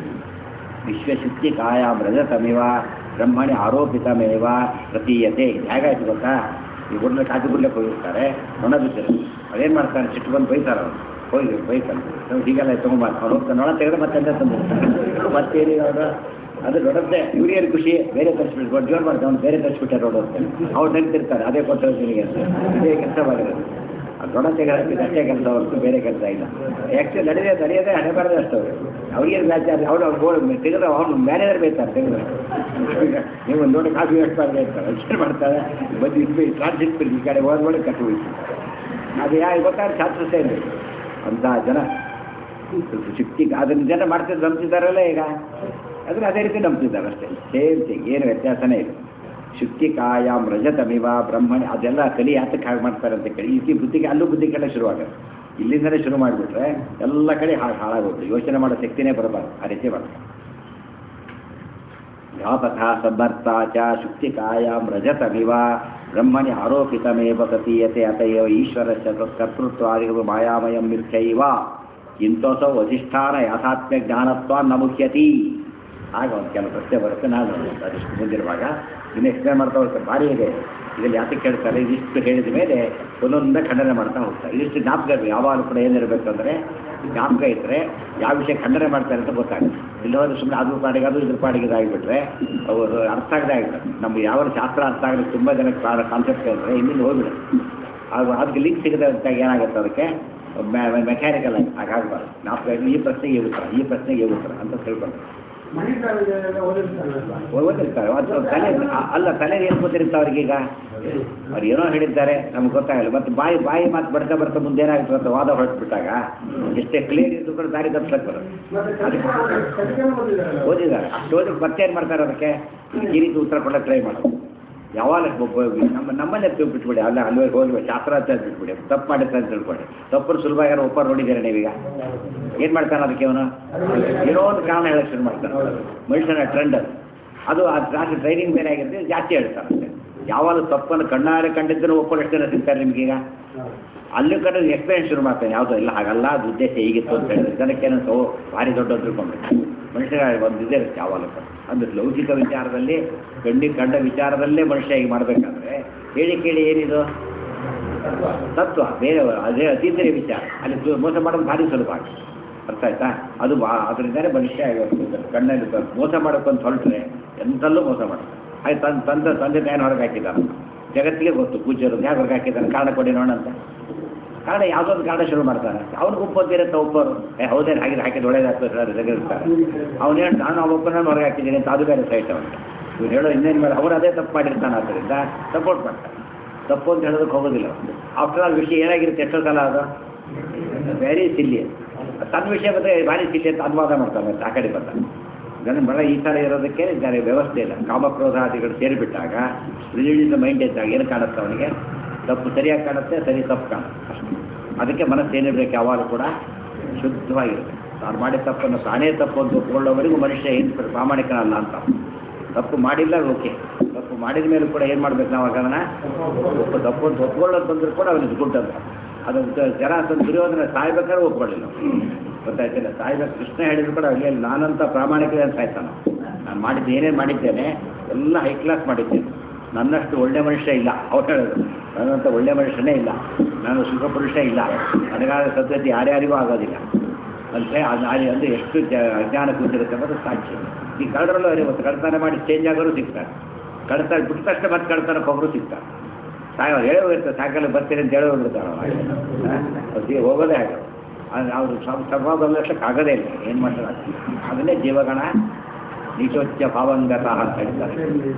ವಿಶ್ವಶುದ್ಧಿ ಕಾಯಾಂ ರಜತಮಿವ ಬ್ರಹ್ಮಣಿ ಆರೋಪಿತಮೇವ ಪ್ರತೀಯತೆ ಹೇಗಾಯ್ತು ಗೊತ್ತಾ ಈ ಗುಡ್ಲ ಕಾಜು ಗುಡ್ಲಕ್ಕೆ ಹೋಗಿರ್ತಾರೆ ನೊಣ ಬಿದ್ದರು ಅದೇನು ಮಾಡ್ತಾರೆ ಸಿಟ್ಟು ಬಂದು ಬೈತಾರೆ ಅವರು ಹೋಗಿ ಬೈತಾರೆ ನಾವು ಹೀಗೆಲ್ಲ ತೊಗೊಂಬಾರ ಅವ್ರು ಹೋಗ್ತಾರೆ ನೊಣ ತೆಗೆದ್ರೆ ಮತ್ತೆ ಅಂತ ತಂದು ಮತ್ತೇನು ಅವರು ಅದು ದೊಡ್ಡದ್ದೇ ಇವ್ರಿಗೆ ಖುಷಿ ಬೇರೆ ತರಿಸ್ಬಿಟ್ಟು ಜೋರು ಮಾಡ್ತಾರೆ ಅವ್ನು ಬೇರೆ ತರಿಸ್ಬಿಟ್ಟಾರೆ ರೋಡ್ ಹೋಗ್ತಾನೆ ಅವ್ರು ನಗ್ತಿರ್ತಾರೆ ಅದೇ ಕೊಟ್ಟು ನಿನಗೆ ಅಂತ ಇದೇ ಕೆಲಸ ಮಾಡಿರೋದು ಆ ದೊಡ್ಡ ತೆಗೆದಾಕಿದ್ದು ಅಷ್ಟೇ ಕೆಲಸ ಹೊರತು ಬೇರೆ ಕೆಲಸ ಇಲ್ಲ ಆ್ಯಕ್ಚುಲಿ ನಡೆದೇ ನಡೆಯೋದೇ ಹಣೆ ಬರದೇ ಅಷ್ಟು ಅವರು ಅವ್ರಿಗೆ ಮ್ಯಾಚ್ ಆದ್ರೆ ಅವ್ರು ಅವ್ರು ಗೋಲ್ ತೆಗೆದ್ರೆ ಅವ್ನು ಮ್ಯಾನೇಜರ್ ಬೈತಾರೆ ತೆಗೆದ್ರೆ ನೀವು ಒಂದು ದೊಡ್ಡ ಕಾಫಿ ಎಷ್ಟು ಬಾರ್ದು ಇರ್ತಾರೆ ಏನು ಮಾಡ್ತಾರೆ ಬಂದು ಇಟ್ಟು ಟ್ರಾನ್ಸಿಟ್ ಬಿಡಿ ಈ ಕಡೆ ಹೋದ್ಮೇಲೆ ಕಟ್ಟು ಹೋಯ್ತು ಅದು ಯಾ ಗೊತ್ತಾದ್ರೆ ಶಾಸ್ತ್ರ ಇಲ್ಲ ಅಂತ ಜನ ಶಕ್ತಿ ಅದನ್ನ ಜನ ಮಾಡ್ತಿದ್ದು ನಂಬ್ತಿದ್ದಾರಲ್ಲ ಈಗ ಅದನ್ನ ಅದೇ ರೀತಿ ನಂಬ್ತಿದ್ದಾರೆ ಅಷ್ಟೇ ಸೇಮ್ ಥಿಂಗ್ ಏನು ವ್ಯತ್ಯಾಸನೇ ಇಲ್ಲ ಶುಕ್ತಿ ಕಾಯಾಮ್ ರಜತಮಿವ ಬ್ರಹ್ಮಣಿ ಅದೆಲ್ಲ ಕಲಿ ಯಾತಕ್ಕೆ ಹಾಗೆ ಮಾಡ್ತಾರೆ ಅಂತ ಕೇಳಿ ಈ ಬುದ್ಧಿಗೆ ಅಲ್ಲೂ ಬುದ್ಧಿ ಕಡೆ ಶುರುವಾಗುತ್ತೆ ಇಲ್ಲಿಂದಲೇ ಶುರು ಮಾಡಿಬಿಟ್ರೆ ಎಲ್ಲ ಕಡೆ ಹಾಳು ಹಾಳಾಗೋದು ಯೋಚನೆ ಮಾಡೋ ಶಕ್ತಿನೇ ಬರಬಾರ್ದು ಆ ರೀತಿ ಮಾಡ್ತಾರೆ ವ್ಯಾಪಕ ಸಮರ್ಥ ಚ ಶುಕ್ತಿ ಕಾಯಾಂ ರಜತಮಿವ ಬ್ರಹ್ಮಣಿ ಆರೋಪಿತಮೇವ ಪ್ರತೀಯತೆ ಅತಯವ ಈಶ್ವರ ಕರ್ತೃತ್ವಾದಿಗಳು ಮಾಯಾಮಯಂ ಮಿಥ್ಯೈವ ಇಂಥಸೌ ಅಧಿಷ್ಠಾನ ಯಾಥಾತ್ಮ್ಯ ಜ್ಞಾನತ್ವ ನ ಮುಖ್ಯತಿ ಆಗ ಒಂದು ಕೆಲವು ಪ್ರಶ್ನೆ ಬರುತ್ತೆ ನಾನು ಅದಷ್ಟು ಮುಂದಿರುವಾಗ ಇನ್ನು ಎಕ್ಸ್ಪ್ಲೇನ್ ಮಾಡ್ತಾ ಹೋಗ್ತಾರೆ ಭಾರಿ ಇದೆ ಇದರಲ್ಲಿ ಯಾತಕ್ಕೆ ಹೇಳ್ತಾರೆ ಇದಿಷ್ಟು ಹೇಳಿದ ಮೇಲೆ ಒಂದೊಂದ ಖಂಡನೆ ಮಾಡ್ತಾ ಹೋಗ್ತಾರೆ ಇದಿಷ್ಟು ಜ್ಞಾಪಕ ಇರಬೇಕು ಯಾವಾಗಲೂ ಕೂಡ ಏನಿರಬೇಕು ಅಂದರೆ ಜ್ಞಾಪಕ ಇದ್ದರೆ ಯಾವ ವಿಷಯ ಖಂಡನೆ ಮಾಡ್ತಾರೆ ಅಂತ ಗೊತ್ತಾಗುತ್ತೆ ಇಲ್ಲವಾದ್ರೆ ಸುಮ್ಮನೆ ಅದ್ರ ಪಾಡಿಗೆ ಅದು ಇದ್ರ ಪಾಡಿಗೆ ಇದಾಗಿಬಿಟ್ರೆ ಅವರು ಅರ್ಥ ಆಗದೆ ಆಗಿಬಿಡುತ್ತೆ ನಮ್ಗೆ ಯಾವ ಶಾಸ್ತ್ರ ಅರ್ಥ ಆಗಲಿ ತುಂಬ ಜನಕ್ಕೆ ಕಾನ್ಸೆಪ್ಟ್ ಅಂದರೆ ಇಲ್ಲಿಂದ ಹೋಗ್ಬಿಡುತ್ತೆ ಅದು ಅದಕ್ಕೆ ಲಿಂಕ್ ಸಿಗದೆ ಅಂತ ಏನಾಗುತ್ತೆ ಅದಕ್ಕೆ ಮೆಕ್ಯಾನಿಕಲ್ ಆಗಿ ಹಾಗಾಗಬಾರ್ದು ಜ್ಞಾಪಕ ಇರಲಿ, ಈ ಪ್ರಶ್ನೆಗೆ ಈ ಉತ್ತರ ಈ ಪ್ರಶ್ನೆಗೆ ಈ ಉತ್ತರ ಅಂತ ತಿಳ್ಕೊಂಡು ಮಣಿಕಾಲದಲ್ಲೆಲ್ಲ ಓದಿರ್ತಾರಲ್ವಾ ಓದಿರ್ತಾರೆ ಅದು ತಲೆ ಅ- ಅಲ್ಲ ತಲೆ ಏನು ಗೊತ್ತಿರುತ್ತೆ ಅವ್ರಿಗೀಗ ಅವ್ರು ಏನೋ ಹೇಳಿದ್ದಾರೆ ನಮ್ಗೆ ಗೊತ್ತಾಗಲ್ಲ ಮತ್ತೆ ಬಾಯಿ ಬಾಯಿ ಮಾತು ಬರ್ತಾ ಬರ್ತಾ ಮುಂದೆ ಏನಾಗುತ್ತೆ ಅಂತ ವಾದ ಹೊರಟ್ಬಿಟ್ಟಾಗ ಎಷ್ಟೇ ಕ್ಲಿಯರ್ ಇದ್ದು ಕೂಡ ದಾರಿ ತಪ್ಪಿಸಕ್ಕೆ ಬರುತ್ತೆ ಮತ್ತೆ ಅದಕ್ಕೆ ಸತ್ಯನ ಓದಿದಾರಲ್ಲ ಓದಿದ್ದಾರೆ ಅಷ್ಟು ಓದಿ ಮತ್ತೆ ಏನು ಮಾಡ್ತಾರೆ ಅದಕ್ಕೆ ಈ ರೀತಿ ಉತ್ತರ ಕೊಡೋಕೆ ಟ್ರೈ ಮಾಡೋದು ಯಾವಾಗ ಒಬ್ಬ ನಮ್ಮ ನಮ್ಮನ್ನೇ ತಿಳ್ದು ಬಿಟ್ಬಿಡಿ ಅಲ್ಲ ಅಲ್ಲೇ ಹೋಗಿ ಶಾಸ್ತ್ರ ಅಂತ ಬಿಟ್ಬಿಡಿ ತಪ್ಪು ಮಾಡಿರ್ತಾರೆ ಅಂತ ತಿಳ್ಕೊಳ್ಳಿ ತಪ್ಪು ಸುಲಭ ಯಾರು ಒಬ್ಬರು ನೋಡಿದ್ದೀರಾ ನೀವೀಗ ಏನು ಮಾಡ್ತಾನೆ ಅದಕ್ಕೆ ಅವನು ಏನೋ ಒಂದು ಕಾರಣ ಹೇಳಕ್ಕೆ ಶುರು ಮಾಡ್ತಾನೆ ಮನುಷ್ಯನ ಟ್ರೆಂಡ್ ಅದು ಅದು ಆ ಜಾಸ್ತಿ ಟ್ರೈನಿಂಗ್ ಬೇರೆ ಆಗಿರುತ್ತೆ ಜಾಸ್ತಿ ಹೇಳ್ತಾರಂತೆ ಯಾವಾಗ ತಪ್ಪನ್ನು ಕಣ್ಣಾರೆ ಕಂಡಿದ್ದನ್ನು ಒಪ್ಪಲು ಎಷ್ಟು ಜನ ಸಿಗ್ತಾರೆ ನಿಮಗೀಗ ಅಲ್ಲೂ ಕಡೆ ಎಕ್ಸ್ಪೀರಿಯನ್ಸ್ ಶುರು ಮಾಡ್ತಾನೆ ಯಾವುದೋ ಇಲ್ಲ ಹಾಗಲ್ಲ ಅದು ಉದ್ದೇಶ ಹೀಗಿತ್ತು ಅಂತ ಹೇಳಿದ್ರೆ ಜನಕ್ಕೆ ಏನಂತ ಓ ಭಾರಿ ದೊಡ್ಡ ತಿಳ್ಕೊಂಡ್ಬಿಟ್ಟು ಮನುಷ್ಯರ ಒಂದು ಇದೇ ಇರುತ್ತೆ ಯಾವಾಗ ಅಂದ್ರೆ ಲೌಕಿಕ ವಿಚಾರದಲ್ಲಿ ಗಂಡಿ ಕಂಡ ವಿಚಾರದಲ್ಲೇ ಮನುಷ್ಯ ಹೀಗೆ ಮಾಡಬೇಕಾದ್ರೆ ಹೇಳಿ ಕೇಳಿ ಏನಿದು ತತ್ವ ಬೇರೆ ಅದೇ ಅತೀಂದ್ರಿಯ ವಿಚಾರ ಅಲ್ಲಿ ಸು- ಮೋಸ ಮಾಡೋದು ಭಾರಿ ಸುಲಭ ಆಗುತ್ತೆ ಅರ್ಥ ಆಯ್ತಾ ಅದು ಬಾ ಅದರಿಂದಲೇ ಮನುಷ್ಯ ಕಣ್ಣಲ್ಲಿ ಬ- ಮೋಸ ಮಾಡೋಕ್ಕೊಂದು ಹೊರಟ್ರೆ ಎಂತಲ್ಲೂ ಮೋಸ ಮಾಡ್ತಾರೆ ಆಯ್ತು ತನ್ನ ತಂದೆ ತಂದೆ ತಾಯಿನ ಹೊರಗೆ ಹಾಕಿದ್ದಾನೆ ಜಗತ್ತಿಗೆ ಗೊತ್ತು ಪೂಜ್ಯರು ಯಾಕೆ ಹೊರಗೆ ಹಾಕಿದ್ದಾನೆ ಕಾರಣ ಕೊಡಿ ನೋಡೋಣ ಅಂತ ಕಾರಣ ಯಾವುದೋ ಒಂದು ಕಾರಣ ಶುರು ಮಾಡ್ತಾನೆ ಅವ್ನಿಗೆ ಒಪ್ಪೋದಿರುತ್ತೆ ಒಪ್ಪೋರು ಏ ಹೌದೇನು ಹಾಕಿದ್ರೆ ಹಾಕಿದ್ದು ಒಳ್ಳೇದಾಗ್ತದೆ ಸರ್ ಇರ್ತಾರೆ ಅವ್ನು ಹೇಳಿ ನಾನು ಆ ಒಬ್ಬನ ಹೊರಗೆ ಹಾಕಿದ್ದೀನಿ ಅಂತ ಅದು ಬೇರೆ ಸೈಟ್ ಅವನಿಗೆ ಇವ್ನು ಹೇಳೋ ಇನ್ನೇನು ಮೇಲೆ ಅವ್ರು ಅದೇ ತಪ್ಪು ಮಾಡಿರ್ತಾನೆ ಆದ್ದರಿಂದ ಸಪೋರ್ಟ್ ಮಾಡ್ತಾರೆ ತಪ್ಪು ಅಂತ ಹೇಳೋದಕ್ಕೆ ಹೋಗೋದಿಲ್ಲ ಆಫ್ಟರ್ ಆಲ್ ವಿಷಯ ಏನಾಗಿರುತ್ತೆ ಎಷ್ಟೋ ಸಲ ಅದು ವೆರಿ ಸಿಲ್ಲಿ ತನ್ನ ವಿಷಯ ಬಂದರೆ ಭಾರಿ ಸಿಲ್ಲಿ ಅಂತ ಅನುವಾದ ಮಾಡ್ತಾನೆ ಮತ್ತೆ ಆ ಕಡೆ ಬರ್ತಾನೆ ಜನ ಬಹಳ ಈ ಥರ ಇರೋದಕ್ಕೆ ಜನ ವ್ಯವಸ್ಥೆ ಇಲ್ಲ ಕಾಮಕ್ರೋಧಾದಿಗಳು ಸೇರಿಬಿಟ್ಟಾಗ ರಿಲಿಜಿಯಸ್ ಮೈಂಡ್ ಇದ್ದಾಗ ಏನು ಕಾಣುತ್ತೆ ಅವನಿಗೆ ತಪ್ಪು ಸರಿಯಾಗಿ ಕಾಣುತ್ತೆ ಸರಿ ತಪ್ಪು ಕಾಣುತ್ತೆ ಅಷ್ಟೇ ಅದಕ್ಕೆ ಮನಸ್ಸು ಏನಿರಬೇಕು ಯಾವಾಗಲೂ ಕೂಡ ಶುದ್ಧವಾಗಿರುತ್ತೆ ತಾನು ಮಾಡಿದ ತಪ್ಪನ್ನು ತಾನೇ ತಪ್ಪು ಅಂತ ಒಪ್ಕೊಳ್ಳೋವರೆಗೂ ಮನುಷ್ಯ ಏನು ಪ್ರಾಮಾಣಿಕನಲ್ಲ ಅಂತ ತಪ್ಪು ಮಾಡಿಲ್ಲ ಓಕೆ ತಪ್ಪು ಮಾಡಿದ ಮೇಲೆ ಕೂಡ ಏನು ಮಾಡ್ಬೇಕು ನಾವು ಅದನ್ನು ಒಪ್ಪು ತಪ್ಪು ಅಂತ ಒಪ್ಕೊಳ್ಳೋದು ಬಂದರೂ ಕೂಡ ಅವನಿಗೆ ಗುಡ್ ಅಂತ ಅದು ದ- ಜನ ಅಂತ ದುರ್ಯೋಧನ ಸಾಯ್ಬೇಕಾದ್ರೆ ಒಪ್ಕೊಳ್ಳಿಲ್ಲ ಗೊತ್ತಾಯ್ತಿಲ್ಲ ಸಾಯ್ಬೇಕು ಕೃಷ್ಣ ಹೇಳಿದ್ರು ಕೂಡ ಅಲ್ಲಿ ನಾನಂತ ಪ್ರಾಮಾಣಿಕತೆ ಅಂತ ಸಾಯ್ತಾನೆ ನಾನು ಮಾಡಿದ್ದು ಏನೇನು ಮಾಡಿದ್ದೇನೆ ಎಲ್ಲ ಹೈ ಕ್ಲಾಸ್ ಮಾಡಿದ್ದೇನೆ ನನ್ನಷ್ಟು ಒಳ್ಳೆ ಮನುಷ್ಯ ಇಲ್ಲ ಅವ್ರು ಹೇಳಿದ್ರು ನನ್ನಂತ ಒಳ್ಳೆ ಮನುಷ್ಯನೇ ಇಲ್ಲ ನಾನು ಸುಖ ಪುರುಷ ಇಲ್ಲ ನನಗಾದ ಸದ್ಯತೆ ಯಾರ್ಯಾರಿಗೂ ಆಗೋದಿಲ್ಲ ಅಂದರೆ ಅದು ಅಲ್ಲಿ ಅಂದರೆ ಎಷ್ಟು ಜ ಅಜ್ಞಾನ ಕೂತಿರುತ್ತೆ ಅನ್ನೋದು ಸಾಕ್ಷಿ ಈ ಕಳ್ಳರಲ್ಲೂ ಅದೇ ಇವತ್ತು ಕಳ್ತನ ಮಾಡಿ ಚೇಂಜ್ ಆಗೋರು ಸಿಗ್ತಾರೆ ಕಳ್ತನ ಬಿಟ್ಟ ತಕ್ಷಣ ಮತ್ತೆ ಕಳ್ತನಕ್ಕೆ ಒಬ್ಬರು ಸಿಗ್ತಾರೆ ಸಾಯ ಹೇಳೋ ಇರ್ತದೆ ಸಾಯಂಕಾಲ ಬರ್ತೀನಿ ಅಂತ ಹೇಳೋ ಬಿಡ್ತಾಳೆ ಅದು ಹೋಗೋದೇ ಹಾಗೆ ಅವರು ಸ್ವಭಾವ ಬದಲಿಸಕ್ಕೆ ಆಗೋದೇ ಇಲ್ಲ ಏನು ಮಾಡ್ತಾರೆ ಅದನ್ನೇ ಜೀವಗಣ ನೀಚೋಚ್ಯ ಭಾವಂಗತ ಅಂತ ಹೇಳ್ತಾರೆ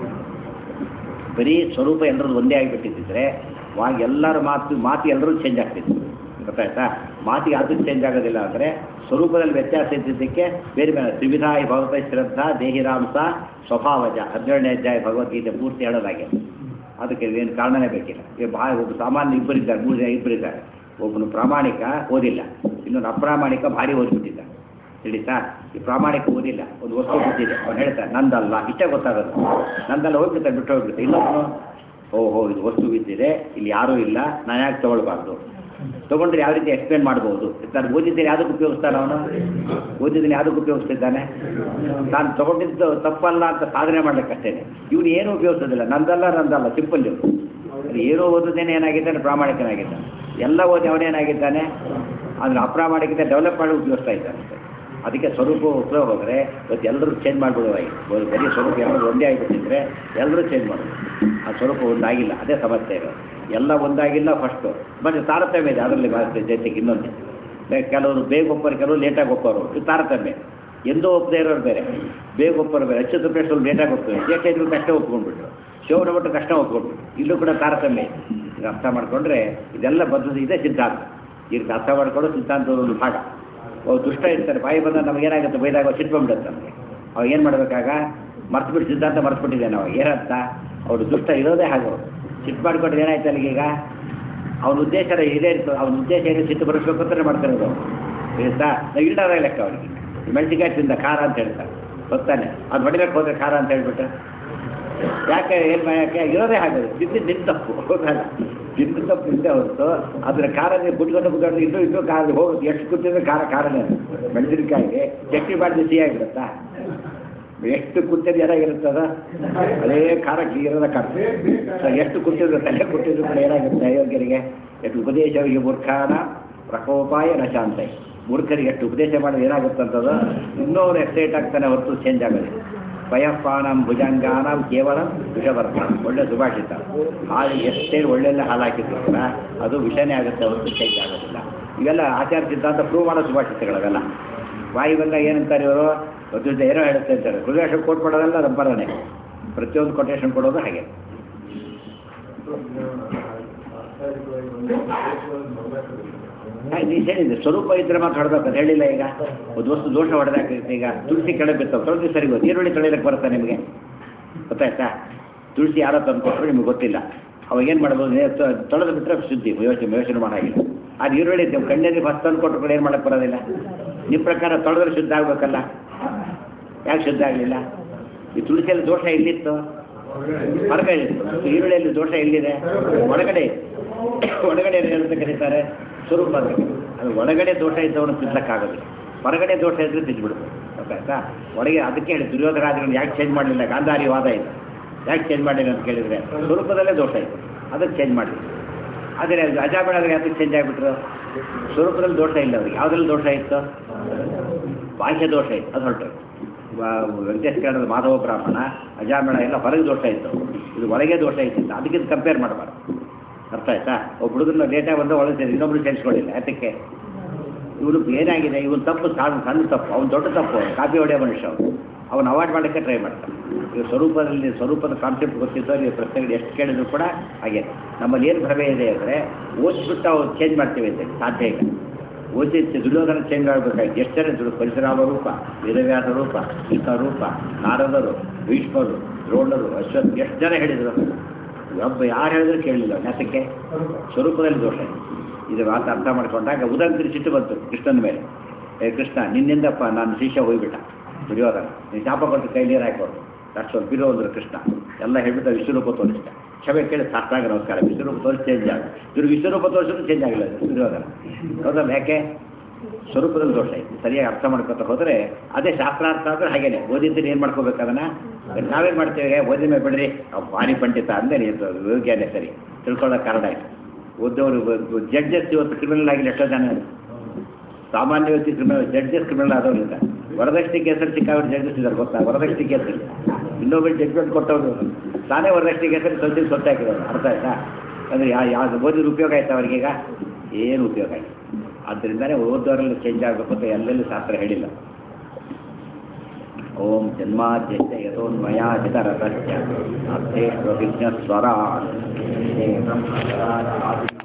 ಬರೀ ಸ್ವರೂಪ ಎಲ್ಲರದ್ದು ಒಂದೇ ಆಗಿಬಿಟ್ಟಿದ್ದರೆ ವಾಗ ಎಲ್ಲರ ಮಾತು ಮಾತು ಎಲ್ಲರೂ ಚೇಂಜ್ ಆಗ್ತಿತ್ತು ಗೊತ್ತಾಯ್ತಾ ಮಾತಿಗೆ ಅದಕ್ಕೆ ಚೇಂಜ್ ಆಗೋದಿಲ್ಲ ಅಂದರೆ ಸ್ವರೂಪದಲ್ಲಿ ವ್ಯತ್ಯಾಸ ಇದ್ದಿದ್ದಕ್ಕೆ ಬೇರೆ ಬೇರೆ ತ್ರಿವಿಧಾಯಿ ಭಗವತ ಶ್ರದ್ಧಾ ದೇಹಿರಾಂಸ ಸ್ವಭಾವಜ ಹದಿನೇಳನೇ ಅಧ್ಯಾಯ ಭಗವದ್ಗೀತೆ ಪೂರ್ತಿ ಹೇಳೋದಾಗೆ ಅದಕ್ಕೆ ಏನು ಕಾರಣನೇ ಬೇಕಿಲ್ಲ ಈಗ ಬಾ ಒಬ್ಬ ಸಾಮಾನ್ಯ ಇಬ್ಬರಿದ್ದಾರೆ ಮೂರು ಜನ ಇಬ್ಬರಿದ್ದಾರೆ ಒಬ್ಬನು ಪ್ರಾಮಾಣಿಕ ಓದಿಲ್ಲ ಇನ್ನೊಂದು ಅಪ್ರಾಮಾಣಿಕ ಭಾರಿ ಓದ್ಬಿಟ್ಟಿದ್ದ ತಿಳಿತಾ ಈ ಪ್ರಾಮಾಣಿಕ ಓದಿಲ್ಲ ಒಂದು ವಸ್ತು ಗೊತ್ತಿದೆ ಅವ್ನು ಹೇಳ್ತಾನೆ ನಂದಲ್ಲ ಇಷ್ಟೇ ಗೊತ್ತಾಗೋದು ನಂದಲ್ಲ ಹೋಗ್ಬಿಡ್ತಾನೆ ಬಿಟ್ಟು ಹೋಗ್ಬಿಡ್ತಾರೆ ಇನ್ನೊಬ್ಬನು ಓಹೋ ಇದು ವಸ್ತು ಬಿದ್ದಿದೆ ಇಲ್ಲಿ ಯಾರೂ ಇಲ್ಲ ನಾನು ಯಾಕೆ ತೊಗೊಳ್ಬಾರ್ದು ತೊಗೊಂಡ್ರೆ ಯಾವ ರೀತಿ ಎಕ್ಸ್ಪ್ಲೇನ್ ಮಾಡ್ಬೋದು ನಾನು ಓದಿದ್ದೇನೆ ಯಾವುದಕ್ಕೆ ಉಪಯೋಗಿಸ್ತಾನೆ ಅವನು ಓದಿದ್ದೀನಿ ಯಾವುದಕ್ಕೆ ಉಪಯೋಗಿಸ್ತಿದ್ದಾನೆ ನಾನು ತೊಗೊಂಡಿದ್ದು ತಪ್ಪಲ್ಲ ಅಂತ ಸಾಧನೆ ಮಾಡ್ಲಿಕ್ಕಷ್ಟೇ ಇವನು ಏನೂ ಉಪಯೋಗಿಸೋದಿಲ್ಲ ನಂದಲ್ಲ ನಂದಲ್ಲ ಸಿಂಪಲ್ ಇವನು ಅದು ಏನೋ ಓದೋದೇನೆ ಏನಾಗಿದ್ದಾನೆ ಪ್ರಾಮಾಣಿಕನಾಗಿದ್ದಾನೆ ಎಲ್ಲ ಓದಿ ಅವನೇನಾಗಿದ್ದಾನೆ ಆದರೆ ಅಪ್ರಾಮಾಣಿಕತೆ ಡೆವಲಪ್ ಮಾಡಿ ಉಪಯೋಗಿಸ್ತಾ ಇದ್ದಾನೆ ಅದಕ್ಕೆ ಸ್ವರೂಪ ಉಪಯೋಗ ಹೋದರೆ ಇವತ್ತು ಎಲ್ಲರೂ ಚೇಂಜ್ ಮಾಡಿಬಿಡುವಾಯಿ ಬರೀ ಸ್ವರೂಪ ಎಲ್ಲರೂ ಒಂದೇ ಆಗಿಬಿಟ್ಟಿದ್ರೆ ಎಲ್ಲರೂ ಚೇಂಜ್ ಮಾಡೋದು ಆ ಸ್ವರೂಪ ಒಂದಾಗಿಲ್ಲ ಅದೇ ಸಮಸ್ಯೆ ಇರೋದು ಎಲ್ಲ ಒಂದಾಗಿಲ್ಲ ಫಸ್ಟು ಮತ್ತು ತಾರತಮ್ಯ ಇದೆ ಅದರಲ್ಲಿ ಭಾರತ ಜೊತೆಗೆ ಇನ್ನೊಂದು ಬೇ- ಕೆಲವರು ಬೇಗ ಒಪ್ಪರು ಕೆಲವರು ಲೇಟಾಗಿ ಒಪ್ಪೋರು ಇದು ತಾರತಮ್ಯ ಎಂದೂ ಒಪ್ಪದೇ ಇರೋರು ಬೇರೆ ಬೇಗ ಒಪ್ಪೋರು ಬೇರೆ ಅಚ್ಚುತ ಪ್ಲೇಸಲ್ಲಿ ಲೇಟಾಗಿ ಒಪ್ತಾರೆ ಲೇಟ್ ಇದ್ರು ಕಷ್ಟ ಒಪ್ಕೊಂಡ್ಬಿಟ್ರು ಶಿವನ ಬಿಟ್ಟು ಕಷ್ಟ ಒಪ್ಕೊಂಡ್ಬಿಟ್ರು ಇಲ್ಲೂ ಕೂಡ ತಾರತಮ್ಯ ಇದೆ. ಇದು ಅರ್ಥ ಮಾಡಿಕೊಂಡ್ರೆ ಇದೆಲ್ಲ ಬದ್ದು ಇದೇ ಸಿದ್ಧಾಂತ ಈಗ ಅರ್ಥ ಮಾಡ್ಕೊಂಡು ಸಿದ್ಧಾಂತದ ಒಂದು ಭಾಗ ಅವು ದುಷ್ಟ ಇರ್ತಾರೆ ಬಾಯಿ ಬಂದ ನಮಗೇನಾಗುತ್ತೆ ಬೈದಾಗ ಸಿಟ್ಟು ಬಂದ್ಬಿಡುತ್ತೆ ನಮಗೆ ಅವಾಗ ಏನು ಮಾಡಬೇಕಾಗ ಮರ್ತು ಬಿಟ್ಟು ಸಿದ್ಧಾಂತ ಮರ್ತ್ಬಿಟ್ಟಿದ್ದಾನೆ ಅವಾಗ ಏನಂತ ಅವ್ರು ದುಷ್ಟ ಇರೋದೇ ಹಾಗೆ ಅವ್ರು ಸಿಟ್ಟು ಮಾಡ್ಕೊಂಡ್ರೆ ಏನಾಯ್ತು ಅಲ್ಲಿಗೀಗ ಅವನ ಉದ್ದೇಶ ಇದೇ ಇರ್ತದೆ ಅವನ ಉದ್ದೇಶ ಏನು ಸಿಟ್ಟು ಬರೆಸ್ಬೇಕು ಅಂತಲೇ ಮಾಡ್ತಿರೋದು ಆಯ್ತಾ ನಾವು ಇಲ್ಡಾರ ಲೆಕ್ಕ ಅವನಿಗೆ ಮೆಣಸಿನ್ಕಾಯಿ ತಿಂದ ಖಾರ ಅಂತ ಹೇಳ್ತಾರೆ ಗೊತ್ತಾನೆ ಅದು ಹೊಡಿಬೇಕು ಹೋದ್ರೆ ಖಾರ ಅಂತ ಹೇಳ್ಬಿಟ್ಟು ಯಾಕೆ ಏನು ಯಾಕೆ ಇರೋದೇ ಹಾಗೆ ತಿಂದಿದ್ದು ನಿನ್ನ ತಪ್ಪು ಹೌದಲ್ಲ ತಿಂದ ತಪ್ಪು ನಿಂದೆ ಹೊರತು ಅದರ ಖಾರ ನೀವು ಕುಟ್ಕೊಂಡು ಕುಟ್ಕೊಂಡು ಇನ್ನೂ ಇನ್ನೂ ಖಾರ ಹೋಗುತ್ತೆ ಎಷ್ಟು ಕುಟ್ಟಿದ್ರೆ ಖಾರ ಖಾರನೇ ಅದು. ಮೆಣಸಿನಕಾಯಿಗೆ ಚಟ್ನಿ ಮಾಡಿದ್ರೆ ಸಿಹಿಯಾಗಿರುತ್ತಾ ಎಷ್ಟು ಕುಟ್ಟಿದ್ದು ಏನಾಗಿರ್ತದ ಅದೇ ಖಾರ ಇರದ ಖಾರ ಸೊ ಎಷ್ಟು ಕುಟ್ಟಿದ್ರು ತಲೆ ಕುಟ್ಟಿದ್ರು ಕೂಡ ಏನಾಗುತ್ತೆ ಅಯೋಗ್ಯರಿಗೆ ಎಷ್ಟು ಉಪದೇಶವಿಗೆ ಮೂರ್ಖಾನ ಪ್ರಕೋಪಾಯ ನ ಶಾಂತೈ ಮೂರ್ಖರಿಗೆ ಎಷ್ಟು ಉಪದೇಶ ಮಾಡಿದ್ರೆ ಏನಾಗುತ್ತಂತದ ಇನ್ನೂ ಅವ್ರು ಎಕ್ಸೈಟ್ ಆಗ್ತಾನೆ ಹೊರತು ಚೇಂಜ್ ಆಗೋದಿಲ್ಲ ಪಯಪಾನಂ ಭುಜಂಗಾನಂ ಕೇವಲ ವಿಷವರ್ತ ಒಳ್ಳೆ ಸುಭಾಷಿತ ಹಾಲು ಎಷ್ಟೇ ಒಳ್ಳೆಲ್ಲ ಹಾಲು ಹಾಕಿದ್ರು ಕೂಡ ಅದು ವಿಷನೇ ಆಗುತ್ತೆ ಹೊರತು ಚೇಂಜ್ ಆಗೋದಿಲ್ಲ ಇವೆಲ್ಲ ಆಚಾರ ಸಿದ್ಧಾಂತ ಪ್ರೂವ್ ಮಾಡೋ ಸುಭಾಷಿತಗಳವೆಲ್ಲ ಬಾಯಿ ಬಂದ ಏನಂತಾರೆ ಇವರು ಜೊತೆ ಏನೋ ಹೇಳುತ್ತೆ ಅಂತಾರೆ ಹೃದಯ ಕೋಟ್ ಕೊಡೋದೆಲ್ಲ ರಂಪರನೆ ಪ್ರತಿಯೊಂದು ಕೊಟೇಶನ್ ಕೊಡೋದು ಹಾಗೆ ನೀನು ಹೇಳಿದೆ ಸ್ವರೂಪ ಇದ್ರೆ ಮಾತ್ರ ಹೊಡೆದಪ್ಪ ಅದು ಹೇಳಿಲ್ಲ ಈಗ ಒಂದು ವಸ್ತು ದೋಷ ಹೊಡೆದಾಗ್ತೈತೆ ಈಗ ತುಳಸಿ ಕೆಳಗೆ ಬಿತ್ತವ ತೊಳೆದು ಸರಿ ಗೊತ್ತು ಈರುಳ್ಳಿ ತೊಳಿಲಕ್ಕೆ ಬರುತ್ತಾ ನಿಮಗೆ ಗೊತ್ತಾಯ್ತಾ ತುಳಸಿ ಯಾರೋ ತಂದು ಕೊಟ್ಟರು ನಿಮ್ಗೆ ಗೊತ್ತಿಲ್ಲ ಅವಾಗ ಏನು ಮಾಡ್ಬೋದು ನೇ- ತ- ತೊಳೆದು ಬಿಟ್ಟರೆ ಶುದ್ಧಿ ಯೋಚನೆ ಯೋಚನೆ ಮಾಡಾಗಿಲ್ಲ ಅದು ಈರುಳ್ಳಿ ನೀವು ಕಣ್ಣಲ್ಲಿ ಫಸ್ಟ್ ತಂದು ಕೊಟ್ಟರು ಕೂಡ ಏನು ಮಾಡಕ್ಕೆ ಬರೋದಿಲ್ಲ ನಿಮ್ಮ ಪ್ರಕಾರ ತೊಳೆದ್ರೆ ಶುದ್ಧ ಆಗಬೇಕಲ್ಲ ಯಾಕೆ ಶುದ್ಧ ಆಗಲಿಲ್ಲ ಈ ತುಳಸಿಯಲ್ಲಿ ದೋಷ ಎಲ್ಲಿತ್ತು ಹೊರಗಡೆ ಇತ್ತು ಈರುಳ್ಳಿಯಲ್ಲಿ ದೋಷ ಎಲ್ಲಿದೆ ಒಳಗಡೆ ಇದೆ. ಒಳಗಡೆ ಏನಂತ ಕರೀತಾರೆ ಸ್ವರೂಪ ಅಂತ ಕರೀತಾರೆ. ಅದು ಒಳಗಡೆ ದೋಷ ಇದ್ದವನು ತಿದ್ದಕ್ಕಾಗೋದಿಲ್ಲ ಹೊರಗಡೆ ದೋಷ ಇದ್ರೆ ತಿದ್ಬಿಡ್ಬೋದು ಗೊತ್ತಾಯ್ತಾ ಒಳಗೆ ಅದಕ್ಕೆ ಹೇಳಿ ದುರ್ಯೋಧನಾದಿಗಳನ್ನ ಯಾಕೆ ಚೇಂಜ್ ಮಾಡಲಿಲ್ಲ ಗಾಂಧಾರಿ ವಾದ ಇದೆ ಯಾಕೆ ಚೇಂಜ್ ಮಾಡಲಿಲ್ಲ ಅಂತ ಕೇಳಿದರೆ ಸ್ವರೂಪದಲ್ಲೇ ದೋಷ ಇತ್ತು ಅದಕ್ಕೆ ಚೇಂಜ್ ಮಾಡಲಿಲ್ಲ ಆದರೆ ಅಜಾಬಳಾದ್ರೆ ಯಾಕೆ ಚೇಂಜ್ ಆಗಿಬಿಟ್ರು ಸ್ವರೂಪದಲ್ಲಿ ದೋಷ ಇಲ್ಲ ಅವ್ರಿಗೆ ಯಾವುದ್ರಲ್ಲಿ ದೋಷ ಇತ್ತು ಬಾಹ್ಯ ದೋಷ ಇತ್ತು ಅದು ಹೊರಟು ವೆಂಕಟೇಶ್ವರದ ಮಾಧವ ಬ್ರಾಹ್ಮಣ ಅಜಾಮೇಳ ಎಲ್ಲ ಹೊರಗೆ ದೋಷ ಇತ್ತು ಇದು ಒಳಗೆ ದೋಷ ಇತ್ತು ಅದಕ್ಕೆ ಕಂಪೇರ್ ಮಾಡಬಾರ್ದು ಅರ್ಥ ಆಯ್ತಾ ಒಬ್ಬ ಹುಡುಗನ ಡೇಟಾ ಬಂದು ಒಳಗೆ ಸೇರಿ ಇನ್ನೊಬ್ರು ಸೇರಿಸ್ಕೊಳ್ಳಿಲ್ಲ ಯಾತಕ್ಕೆ ಇವನು ಏನಾಗಿದೆ ಇವನು ತಪ್ಪು ಸಣ್ಣ ಸಣ್ಣ ತಪ್ಪು ಅವ್ನು ದೊಡ್ಡ ತಪ್ಪು ಅವ್ನು. ಕಾಪಿ ಹೊಡೆಯೋ ಮನುಷ್ಯ ಅವನು ಅವನು ಅವಾಯ್ಡ್ ಮಾಡೋಕ್ಕೆ ಟ್ರೈ ಮಾಡ್ತಾನೆ ಈಗ ಸ್ವರೂಪದಲ್ಲಿ ಸ್ವರೂಪದ ಕಾನ್ಸೆಪ್ಟ್ ಗೊತ್ತಿದ್ದು ನೀವು ಪ್ರಶ್ನೆಗಳು ಎಷ್ಟು ಕೇಳಿದ್ರು ಕೂಡ ಹಾಗೆ ನಮ್ಮಲ್ಲಿ ಏನು ಭ್ರಮೆ ಇದೆ ಅಂದರೆ ಓದಿಸ್ಬಿಟ್ಟು ಅವ್ರು ಚೇಂಜ್ ಮಾಡ್ತೀವಿ ಅಂತ ಸಾಧ್ಯ ಇಲ್ಲ ಓದಿ ದುರ್ಯೋಧನ ಚೇಂಜ್ ಆಗಬೇಕಾಗಿ ಎಷ್ಟು ಜನ ದುಡ್ಡು ಪರಶುರಾಮ ರೂಪ ವೇದವ್ಯಾಸ ರೂಪ ಕೃಷ್ಣ ರೂಪ ನಾರದರು ಭೀಷ್ಮರು ದ್ರೋಣರು ಅಶ್ವತ್ ಎಷ್ಟು ಜನ ಹೇಳಿದರು ಒಬ್ಬ ಯಾರು ಹೇಳಿದ್ರು ಕೇಳಲಿಲ್ಲ ಯಾತಕ್ಕೆ ಸ್ವರೂಪದಲ್ಲಿ ದೋಷ ಇದೆ ಇದು ಮಾತು ಅರ್ಥ ಮಾಡ್ಕೊಂಡಾಗ ಉದಂಕರಿ ಸಿಟ್ಟು ಬಂತು ಕೃಷ್ಣನ ಮೇಲೆ ಏ ಕೃಷ್ಣ ನಿನ್ನಿಂದಪ್ಪ ನಾನು ಶಿಷ್ಯ ಹೋಗ್ಬಿಟ್ಟ ದುರ್ಯೋಧನ ನೀನು ಶಾಪ ಕೊಟ್ಟು ಕೈ ನೀರು ಹಾಕೋರು ಅಷ್ಟು ಸ್ವಲ್ಪ ಇರೋ ಅಂದ್ರು ಕೃಷ್ಣ ಎಲ್ಲ ಹೇಳ್ಬಿಟ್ಟು ವಿಶ್ವರೂಪ ತೋರಿಸ್ತ ಕ್ಷಮೆ ಕೇಳಿ ಸಾಷ್ಟಾಂಗ ನಮಸ್ಕಾರ ವಿಶ್ವರೂಪ ತೋರಿಸಿ ಚೇಂಜ್ ಆಗ ಇವ್ರು ವಿಶ್ವರೂಪ ತೋರಿಸಿದ್ರು ಚೇಂಜ್ ಆಗಿಲ್ಲ ದುರ್ಯೋಧನ ಹೌದಲ್ಲ ಯಾಕೆ ಸ್ವರೂಪದಲ್ಲಿ ದೋಷ ಇದೆ ಸರಿಯಾಗಿ ಅರ್ಥ ಮಾಡ್ಕೊತ ಹೋದರೆ ಅದೇ ಶಾಸ್ತ್ರಾರ್ಥ ಅಂದರೆ ಹಾಗೇನೆ ಓದಿದ್ದೀನಿ ಏನು ಮಾಡ್ಕೋಬೇಕು ಅದನ್ನು ನಾವೇನು ಮಾಡ್ತೇವೆ ಓದಿದ ಮೇಲೆ ಬಿಡ್ರಿ ಅವ್ ಭಾರಿ ಪಂಡಿತ ಅಂದರೆ ಯೋಗ್ಯನೇ ಸರಿ ತಿಳ್ಕೊಳ್ಳೋ ಕಾರಣ ಆಯ್ತು ಓದೋರು ಜಡ್ಜಸ್ ಇವತ್ತು ಕ್ರಿಮಿನಲ್ ಆಗಿಲ್ಲ ಎಷ್ಟೋ ಜನ ಸಾಮಾನ್ಯ ವ್ಯಕ್ತಿ ಕ್ರಿಮಿನಲ್ ಜಡ್ಜಸ್ ಕ್ರಿಮಿನಲ್ ಆದವ್ರು ಇದ್ದಾರೆ ವರದಕ್ಷಿಣೆ ಕೇಸಲ್ಲಿ ಸಿಕ್ಕಾಬಿಟ್ಟು ಜಡ್ಜಸ್ ಇದ್ದಾರೆ ಗೊತ್ತಾ ವರದಕ್ಷಿಣೆ ಕೇಸಲ್ಲಿ ಇನ್ನೊಬ್ಬರು ಜಡ್ಜ್ಮೆಂಟ್ ಕೊಟ್ಟವ್ರು ತಾನೇ ವರದಕ್ಷಿಣೆ ಕೇಸಲ್ಲಿ ಸ್ವಲ್ಪ ಸ್ವತ್ತು ಹಾಕಿರೋದು ಅರ್ಥ ಆಯ್ತಾ ಅಂದರೆ ಯಾ ಯಾವ್ದು ಓದಿದ ಉಪಯೋಗ ಆಯ್ತಾ ಅವ್ರಿಗೀಗ ಏನು ಉಪಯೋಗ ಆಯ್ತು ಆದ್ದರಿಂದನೇ ಓದೋರೆಲ್ಲ ಚೇಂಜ್ ಆಗಬೇಕು ಅಂತ ಎಲ್ಲೆಲ್ಲೂ ಶಾಸ್ತ್ರ ಹೇಳಿಲ್ಲ ಓಂ ಜನ್ಮಾದ್ಯಸ್ಯ ಯಥೋನ್ಮಯಾ ಚಿತರತಶ್ಚ ಅರ್ಥೇಶ್ವರ ಸ್ವರಾ